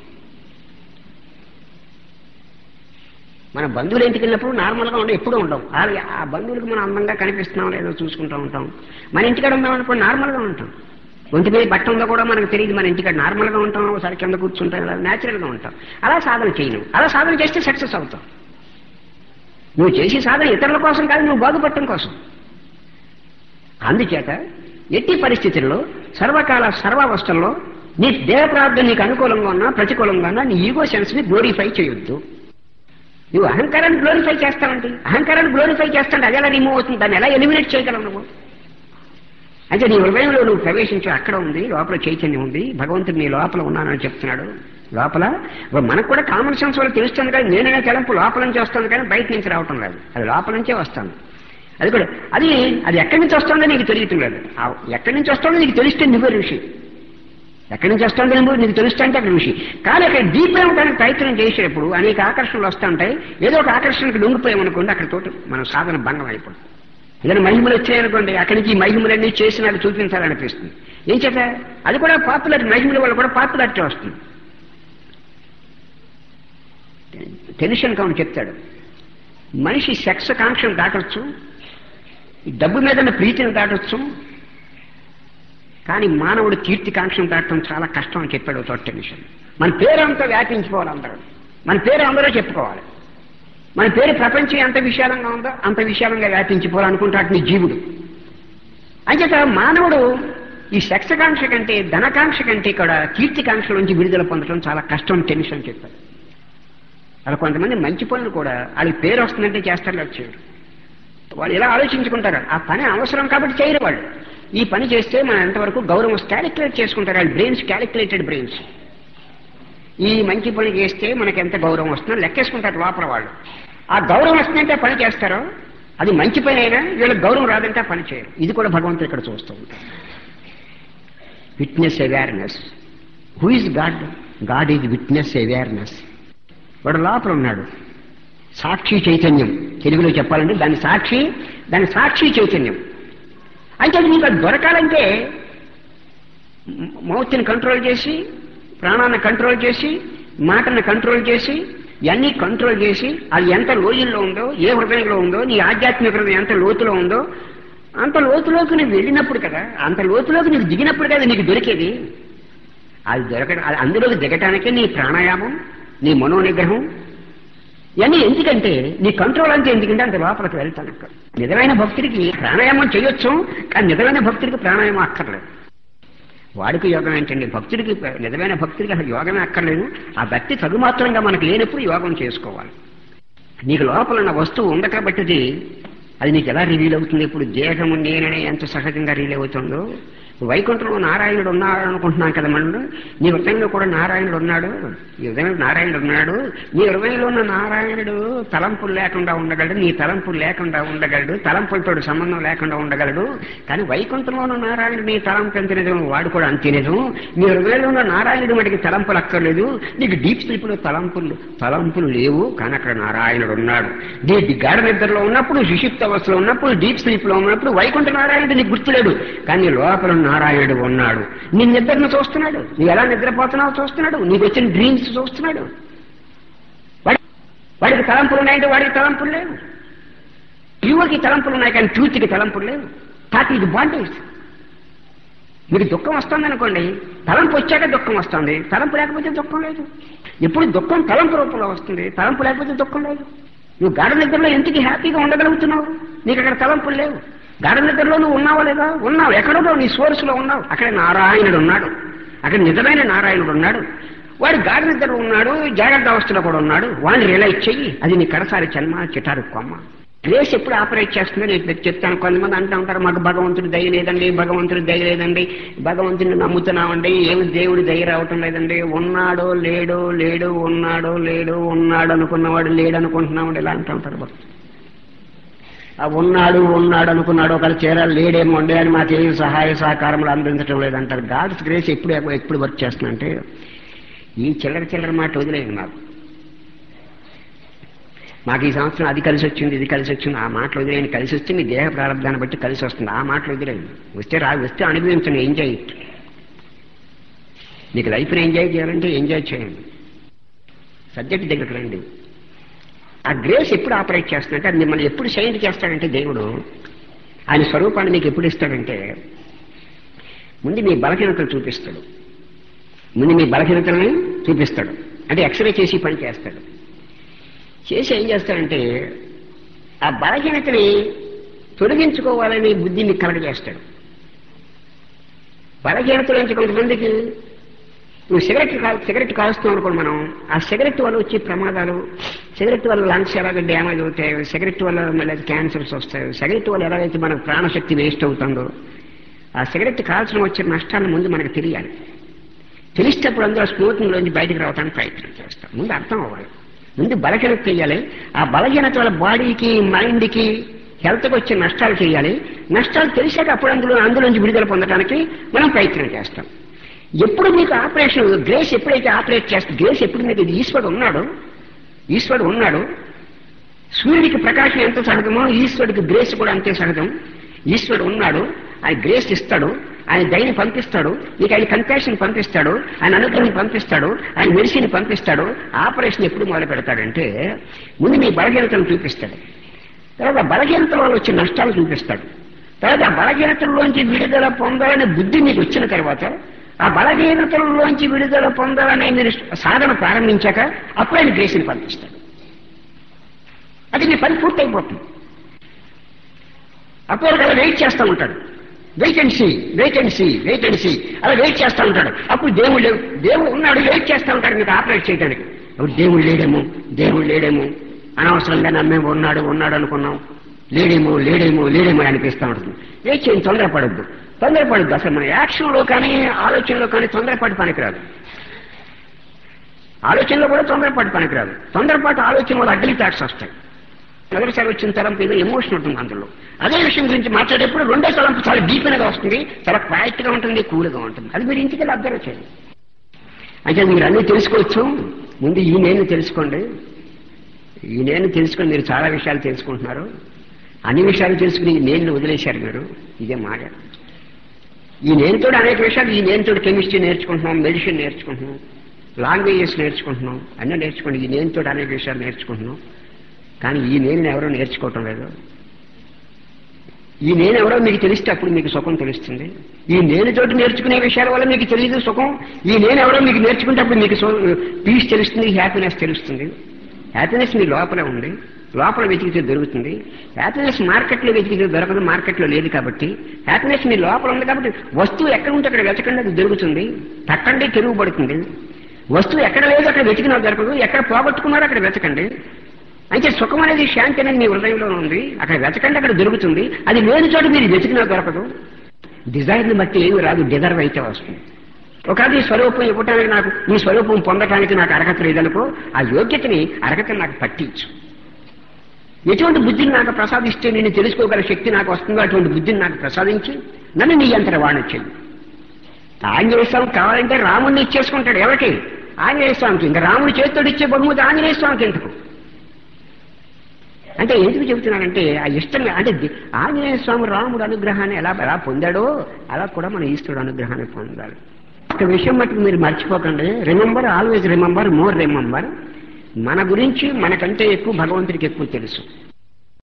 S1: మన బంధువుల ఇంటికి వెళ్ళినప్పుడు నార్మల్గా ఉండే ఎప్పుడూ ఉండవు వాళ్ళ ఆ బంధువులకు మనం అందంగా కనిపిస్తున్నాం లేదో చూసుకుంటూ ఉంటాం మన ఇంటికాడ ఉన్నాం అనుకో నార్మల్గా ఉంటాం ఒంటి మీద బట్ట ఉందో కూడా మనకు తెలియదు మన ఇంటికాడ నార్మల్గా ఉంటాం ఒకసారి కింద కూర్చుంటాం ఇలా న్యాచురల్గా ఉంటాం అలా సాధన చేయను అలా సాధన చేస్తే సక్సెస్ అవుతాం నువ్వు చేసే సాధన ఇతరుల కోసం కాదు నువ్వు బాగుపడటం కోసం అందుచేత ఎట్టి పరిస్థితుల్లో సర్వకాల సర్వావస్థల్లో నీ దేహ ప్రార్థన నీకు అనుకూలంగా ఉన్నా ప్రతికూలంగా ఉన్నా నీ ఈగో సెన్స్ ని గ్లోరిఫై చేయొద్దు నువ్వు అహంకారాన్ని గ్లోరిఫై చేస్తావంటి అహంకారాన్ని గ్లోరిఫై చేస్తాంటే అది ఎలా రిమూవ్ అవుతుంది దాన్ని ఎలా ఎలిమినేట్ చేయగలవు నువ్వు అంటే నీ హృదయంలో నువ్వు ప్రవేశించి అక్కడ ఉంది లోపల చైతన్యం ఉంది భగవంతుడు నీ లోపల ఉన్నానని చెప్తున్నాడు లోపల ఇప్పుడు మనకు కూడా కామన్ సెన్స్ వల్ల తెలుస్తుంది కానీ నేననే తలంపు లోపల నుంచి వస్తుంది కానీ బయట నుంచి రావటం లేదు అది లోపల నుంచే వస్తాను అది కూడా అది అది ఎక్కడి నుంచి వస్తుందో నీకు తెలియటం లేదు ఆ ఎక్కడి నుంచి వస్తుందో నీకు తెలిస్తే నువ్వే ఋషి ఎక్కడి నుంచి వస్తుందో నువ్వు నీకు తెలుస్తుంటే అక్కడ ఋషి కానీ అక్కడ డీప్ ఉండడానికి ప్రయత్నం చేసేటప్పుడు అనేక ఆకర్షణలు వస్తుంటాయి ఏదో ఒక ఆకర్షణకు లొంగిపోయామనుకోండి అక్కడ తోటి మన సాధన భంగం అయిపోతుంది ఏదైనా మహిమలు వచ్చాయనుకోండి అక్కడి నుంచి ఈ మహిమలన్నీ చేసి నాకు చూపించాలనిపిస్తుంది ఏం చేత అది కూడా పాపులర్ మహిమల వల్ల కూడా పాపులారిటీ వస్తుంది టెన్షన్ కౌంట్ చెప్తాడు మనిషి సెక్స్ కాంక్షను దాటొచ్చు ఈ డబ్బు మీద ఉన్న ప్రీతిని దాటొచ్చు కానీ మానవుడు కీర్తి కాంక్షను దాటడం చాలా కష్టం అని చెప్పాడు ఒక చోట టెన్షన్ మన పేరంతా వ్యాపించుకోవాలి అందరూ మన పేరు అందరూ చెప్పుకోవాలి మన పేరు ప్రపంచం ఎంత విశాలంగా ఉందో అంత విశాలంగా వ్యాపించిపోవాలనుకుంటాడు నీ జీవుడు అంచేత మానవుడు ఈ సెక్సకాంక్ష కంటే ధనకాంక్ష కంటే కూడా కీర్తికాంక్ష నుంచి విడుదల పొందడం చాలా కష్టం టెన్షన్ చెప్పారు అలా కొంతమంది మంచి పనులు కూడా వాళ్ళకి పేరు వస్తుందంటే చేస్తారు లేదు చేయరు వాళ్ళు ఇలా ఆలోచించుకుంటారు ఆ పని అవసరం కాబట్టి చేయరు వాళ్ళు ఈ పని చేస్తే మనం ఎంతవరకు గౌరవం క్యాలిక్యులేట్ చేసుకుంటారు వాళ్ళ బ్రెయిన్స్ క్యాలిక్యులేటెడ్ బ్రెయిన్స్ ఈ మంచి పని చేస్తే మనకి ఎంత గౌరవం వస్తుందో లెక్కేసుకుంటారు లోపల వాళ్ళు ఆ గౌరవం వస్తుందంటే పని చేస్తారో అది మంచి పని అయినా వీళ్ళకి గౌరవం రాదంటే ఆ పని చేయరు ఇది కూడా భగవంతుడు ఇక్కడ చూస్తూ ఉంటాడు witness awareness who is God God is witness awareness వాడు లోపల ఉన్నాడు సాక్షి చైతన్యం తెలుగులో చెప్పాలంటే దాని సాక్షి దాని సాక్షి చైతన్యం అంటే అది నీకు అది దొరకాలంటే మౌత్ని కంట్రోల్ చేసి ప్రాణాన్ని కంట్రోల్ చేసి మాటని కంట్రోల్ చేసి ఇవన్నీ కంట్రోల్ చేసి అది ఎంత లోయల్లో ఉందో ఏ హృదయంలో ఉందో నీ ఆధ్యాత్మిక హృదయం ఎంత లోతులో ఉందో అంత లోతులోకి నువ్వు వెళ్ళినప్పుడు కదా అంత లోతులోకి నీకు దిగినప్పుడు కదా నీకు దొరికేది అది దొరకడం అది అందులోకి దిగటానికే నీ ప్రాణాయామం నీ మనోనిగ్రహం ఇవన్నీ ఎందుకంటే నీ కంట్రోల్ అంతే ఎందుకంటే అంత లోపలికి వెళ్తాను అక్కడ నిజమైన భక్తుడికి ప్రాణాయామం చేయొచ్చు కానీ నిజమైన భక్తుడికి ప్రాణాయామం అక్కర్లేదు వాడికి యోగం ఏంటండి భక్తుడికి నిజమైన భక్తుడికి అసలు యోగమే అక్కర్లేదు ఆ భక్తి తగుమాత్రంగా మనకు లేనప్పుడు యోగం చేసుకోవాలి నీకు లోపల ఉన్న వస్తువు ఉంది కాబట్టి అది నీకు ఎలా రివీల్ అవుతుంది ఇప్పుడు దేహము నేననే ఎంత సహజంగా రివీల్ అవుతుందో వైకుంఠంలో నారాయణుడు ఉన్నాడు అనుకుంటున్నాం కదా మనం నీ హృదయంలో కూడా నారాయణుడు ఉన్నాడు నీ హృదయంలో నారాయణుడు ఉన్నాడు నీ హృదయంలో ఉన్న నారాయణుడు తలంపులు లేకుండా ఉండగలడు నీ తలంపులు లేకుండా ఉండగలడు తలంపులతో సంబంధం లేకుండా ఉండగలడు కానీ వైకుంఠంలో ఉన్న నారాయణుడు నీ తలంపు ఎంత నిజం వాడు కూడా అంతే నిజం నీ హృదయంలో ఉన్న నారాయణుడు మటుకి తలంపులు అక్కర్లేదు నీకు డీప్ స్లీప్ లో తలంపులు తలంపులు లేవు కానీ అక్కడ నారాయణుడు ఉన్నాడు నీ గాఢ నిద్రలో ఉన్నప్పుడు సుషిప్త అవస్థలో ఉన్నప్పుడు డీప్ స్లీప్ లో ఉన్నప్పుడు వైకుంఠ నారాయణుడు నీకు గుర్తులేడు కానీ లోపల నారాయణుడు ఉన్నాడు నీ నిద్రను చూస్తున్నాడు నువ్వు ఎలా నిద్రపోతున్నావో చూస్తున్నాడు నీకు వచ్చిన డ్రీమ్స్ చూస్తున్నాడు వాడి వాడికి తలంపులు ఉన్నాయంటే వాడికి తలంపులు లేవు యువకి తలంపులు ఉన్నాయి కానీ ట్రూత్కి తలంపులు లేవు థాట్ ఇది బాండేజ్ మీకు దుఃఖం వస్తుంది అనుకోండి తలంపు వచ్చాక దుఃఖం వస్తుంది తలంపు లేకపోతే దుఃఖం లేదు ఎప్పుడు దుఃఖం తలంపు రూపంలో వస్తుంది తలంపు లేకపోతే దుఃఖం లేదు నువ్వు గాఢ నిద్రలో ఎందుకు హ్యాపీగా ఉండగలుగుతున్నావు నీకు అక్కడ తలంపులు లేవు గాఢ నిద్రలో నువ్వు ఉన్నావా లేదా ఉన్నావు ఎక్కడో నీ సోర్స్ లో ఉన్నావు అక్కడ నారాయణుడు ఉన్నాడు అక్కడ నిజమైన నారాయణుడు ఉన్నాడు వాడు గాఢ నిద్రలో ఉన్నాడు జాగ్రత్త అవస్థలో కూడా ఉన్నాడు వాడిని రియలైజ్ చెయ్యి అది నీ కడసారి చల్మ చిటారు కొమ్మ గ్రేస్ ఎప్పుడు ఆపరేట్ చేస్తుందో నేను చెప్తాను కొంతమంది అంటూ ఉంటారు మాకు భగవంతుడి దయ లేదండి భగవంతుడి దయ లేదండి భగవంతుడిని నమ్ముతున్నామండి ఏమి దేవుడి దయ రావటం లేదండి ఉన్నాడో లేడో లేడు ఉన్నాడో లేడు ఉన్నాడు అనుకున్నవాడు లేడు అనుకుంటున్నామండి ఇలా అంటూ ఉంటారు భక్తులు ఆ ఉన్నాడు ఉన్నాడు అనుకున్నాడు ఒకళ్ళు చేర లేడేమో అండి అని మాకేం సహాయ సహకారములు అందించడం లేదంటారు గాడ్స్ గ్రేస్ ఎప్పుడు ఎప్పుడు వర్క్ చేస్తుందంటే ఈ చిల్లర చిల్లర మాట వదిలేయండి మాకు మాకు ఈ సంవత్సరం అది కలిసి వచ్చింది ఇది కలిసి వచ్చింది ఆ మాటలు వదిలేయండి కలిసి వస్తే మీ దేహ ప్రారంభాన్ని బట్టి కలిసి వస్తుంది ఆ మాటలు వదిలేయండి వస్తే రా వస్తే అనుభవించండి ఎంజాయ్ మీకు లైఫ్ని ఎంజాయ్ చేయాలంటే ఎంజాయ్ చేయండి సబ్జెక్ట్ దగ్గరకు రండి ఆ గ్రేస్ ఎప్పుడు ఆపరేట్ చేస్తుందంటే అది మిమ్మల్ని ఎప్పుడు సైంట్ చేస్తాడంటే దేవుడు ఆయన స్వరూపాన్ని మీకు ఎప్పుడు ఇస్తాడంటే ముందు మీ బలహీనతలు చూపిస్తాడు ముందు మీ బలహీనతల్ని చూపిస్తాడు అంటే ఎక్స్రే చేసి పని చేస్తాడు చేసి ఏం చేస్తాడంటే ఆ బలహీనతని తొలగించుకోవాలని బుద్ధి మీకు కలగజేస్తాడు బలహీనతలు నుంచి కొంతమందికి నువ్వు సిగరెట్ కా సిగరెట్ కాలుస్తున్నావు అనుకోండి మనం ఆ సిగరెట్ వల్ల వచ్చే ప్రమాదాలు సిగరెట్ వల్ల లంగ్స్ ఎలాగ డ్యామేజ్ అవుతాయి సిగరెట్ వల్ల మళ్ళీ క్యాన్సర్స్ వస్తాయి సిగరెట్ వల్ల ఎలాగైతే మనకు ప్రాణశక్తి వేస్ట్ అవుతుందో ఆ సిగరెట్ కాల్చడం వచ్చే నష్టాన్ని ముందు మనకు తెలియాలి తెలిసేటప్పుడు అందులో స్మోకింగ్ లోంచి బయటకు రావడానికి ప్రయత్నం చేస్తాం ముందు అర్థం అవ్వాలి ముందు బలహీనత చేయాలి ఆ బలహీనత వల్ల బాడీకి మైండ్కి హెల్త్కి వచ్చే నష్టాలు చేయాలి నష్టాలు తెలిసాక అప్పుడు అందులో అందులోంచి విడుదల పొందడానికి మనం ప్రయత్నం చేస్తాం ఎప్పుడు మీకు ఆపరేషన్ గ్రేస్ ఎప్పుడైతే ఆపరేట్ చేస్తే గ్రేస్ ఎప్పుడు మీకు ఈశ్వరుడు ఉన్నాడు ఈశ్వరుడు ఉన్నాడు సూర్యుడికి ప్రకాశం ఎంత సహజమో ఈశ్వరుడికి గ్రేస్ కూడా అంతే సహజం ఈశ్వరుడు ఉన్నాడు ఆయన గ్రేస్ ఇస్తాడు ఆయన దయని పంపిస్తాడు నీకు ఆయన కంపాషన్ పంపిస్తాడు ఆయన అనుగ్రహం పంపిస్తాడు ఆయన మెడిసిన్ పంపిస్తాడు ఆపరేషన్ ఎప్పుడు మొదలు పెడతాడంటే ముందు మీ బలహీనతను చూపిస్తాడు తర్వాత బలహీనతల వల్ల వచ్చే నష్టాలు చూపిస్తాడు తర్వాత ఆ బలహీనతల్లోంచి విడుదల పొందాలనే బుద్ధి మీకు వచ్చిన తర్వాత ఆ బలహీనతల్లోంచి విడుదల పొందాలనే మీరు సాధన ప్రారంభించాక అప్పుడు ఆయన గ్రేసిని పంపిస్తాడు అది మీ పని పూర్తయిపోతుంది అప్పుడు అలా వెయిట్ చేస్తూ ఉంటాడు wait and see wait and see wait and see అలా వెయిట్ చేస్తూ ఉంటాడు అప్పుడు దేవుడు లేవు దేవుడు ఉన్నాడు వెయిట్ చేస్తూ ఉంటాడు మీకు ఆపరేట్ చేయడానికి అప్పుడు దేవుడు లేడేమో దేవుడు లేడేమో అనవసరంగా నమ్మే ఉన్నాడు ఉన్నాడు అనుకున్నాం లేడేమో లేడేమో లేడేమో అనిపిస్తూ ఉంటుంది వెయిట్ చేయండి తొందరపడద్దు తొందరపడద్దు అసలు మన యాక్షన్లో కానీ ఆలోచనలో కానీ తొందరపాటు పనికిరాదు ఆలోచనలో కూడా తొందరపాటు పనికిరాదు తొందరపాటు ఆలోచన వల్ల అగ్ని థాట్స్ వస్తాయి మొదటిసారి వచ్చిన తలంపు ఏదో ఎమోషన్ ఉంటుంది అందులో అదే విషయం గురించి మాట్లాడేప్పుడు రెండో తలంపు చాలా డీప్గా వస్తుంది చాలా క్వైట్గా ఉంటుంది కూల్గా ఉంటుంది అది మీరు ఇంటికి వెళ్ళి అబ్జర్వ్ చేయండి అయితే మీరు అన్నీ తెలుసుకోవచ్చు ముందు ఈ నేను తెలుసుకోండి ఈ నేను తెలుసుకొని మీరు చాలా విషయాలు తెలుసుకుంటున్నారు అన్ని విషయాలు తెలుసుకుని ఈ నేను వదిలేశారు మీరు ఇదే మాట ఈ నేనుతో అనేక విషయాలు ఈ నేనుతో కెమిస్ట్రీ నేర్చుకుంటున్నాం మెడిసిన్ నేర్చుకుంటున్నాం లాంగ్వేజెస్ నేర్చుకుంటున్నాం అన్నీ నేర్చుకోండి ఈ నేనుతో అనేక విషయాలు నేర్చుకుంటున్నాం కానీ ఈ నేను ఎవరో నేర్చుకోవటం లేదు ఈ నేను ఎవరో మీకు తెలిస్తే అప్పుడు మీకు సుఖం తెలుస్తుంది ఈ నేను చోటు నేర్చుకునే విషయాల వల్ల మీకు తెలియదు సుఖం ఈ నేను ఎవరో మీకు నేర్చుకుంటే అప్పుడు మీకు పీస్ తెలుస్తుంది హ్యాపీనెస్ తెలుస్తుంది హ్యాపీనెస్ మీ లోపలే ఉంది లోపల వెతికితే దొరుకుతుంది హ్యాపీనెస్ మార్కెట్లో వెతికితే దొరకదు మార్కెట్లో లేదు కాబట్టి హ్యాపీనెస్ మీ లోపల ఉంది కాబట్టి వస్తువు ఎక్కడ ఉంటే అక్కడ వెతకండి అది దొరుకుతుంది తక్కండి తిరుగుబడుతుంది వస్తువు ఎక్కడ లేదు అక్కడ వెతికినా దొరకదు ఎక్కడ పోగొట్టుకున్నారో అక్కడ వెతకండి అయితే సుఖం అనేది శాంతి అనేది మీ హృదయంలో ఉంది అక్కడ వెతకండి అక్కడ దొరుకుతుంది అది లేని చోట మీరు వెతికినా దొరకదు డిజైర్ని బట్టి ఏమి రాదు డిజర్వ్ అయితే వస్తుంది ఒకవేళ ఈ స్వరూపం ఇవ్వటానికి నాకు ఈ స్వరూపం పొందటానికి నాకు అర్హత లేదనుకో ఆ యోగ్యతని అర్హతని నాకు పట్టించు ఎటువంటి బుద్ధిని నాకు ప్రసాదిస్తే నేను తెలుసుకోగల శక్తి నాకు వస్తుందో అటువంటి బుద్ధిని నాకు ప్రసాదించి నన్ను నీ అంతర వాణొచ్చింది ఆంజనేయ స్వామి కావాలంటే రాముడిని ఇచ్చేసుకుంటాడు ఎవరికి ఆంజనేయ స్వామికి ఇంకా రాముడి చేతితో ఇచ్చే బహుమతి ఆంజనేయ స్వామికి ఎందుకు అంటే ఎందుకు చెబుతున్నానంటే ఆ ఇష్టం అంటే ది- ఆంజనేయ స్వామి రాముడు అనుగ్రహాన్ని ఎలా ఎలా పొందాడో అలా కూడా మన ఈశ్వరుడు అనుగ్రహాన్ని పొందాలి ఒక విషయం మటుకు మీరు మర్చిపోకండి remember always remember more remember మన గురించి మనకంటే ఎక్కువ భగవంతుడికి ఎక్కువ తెలుసు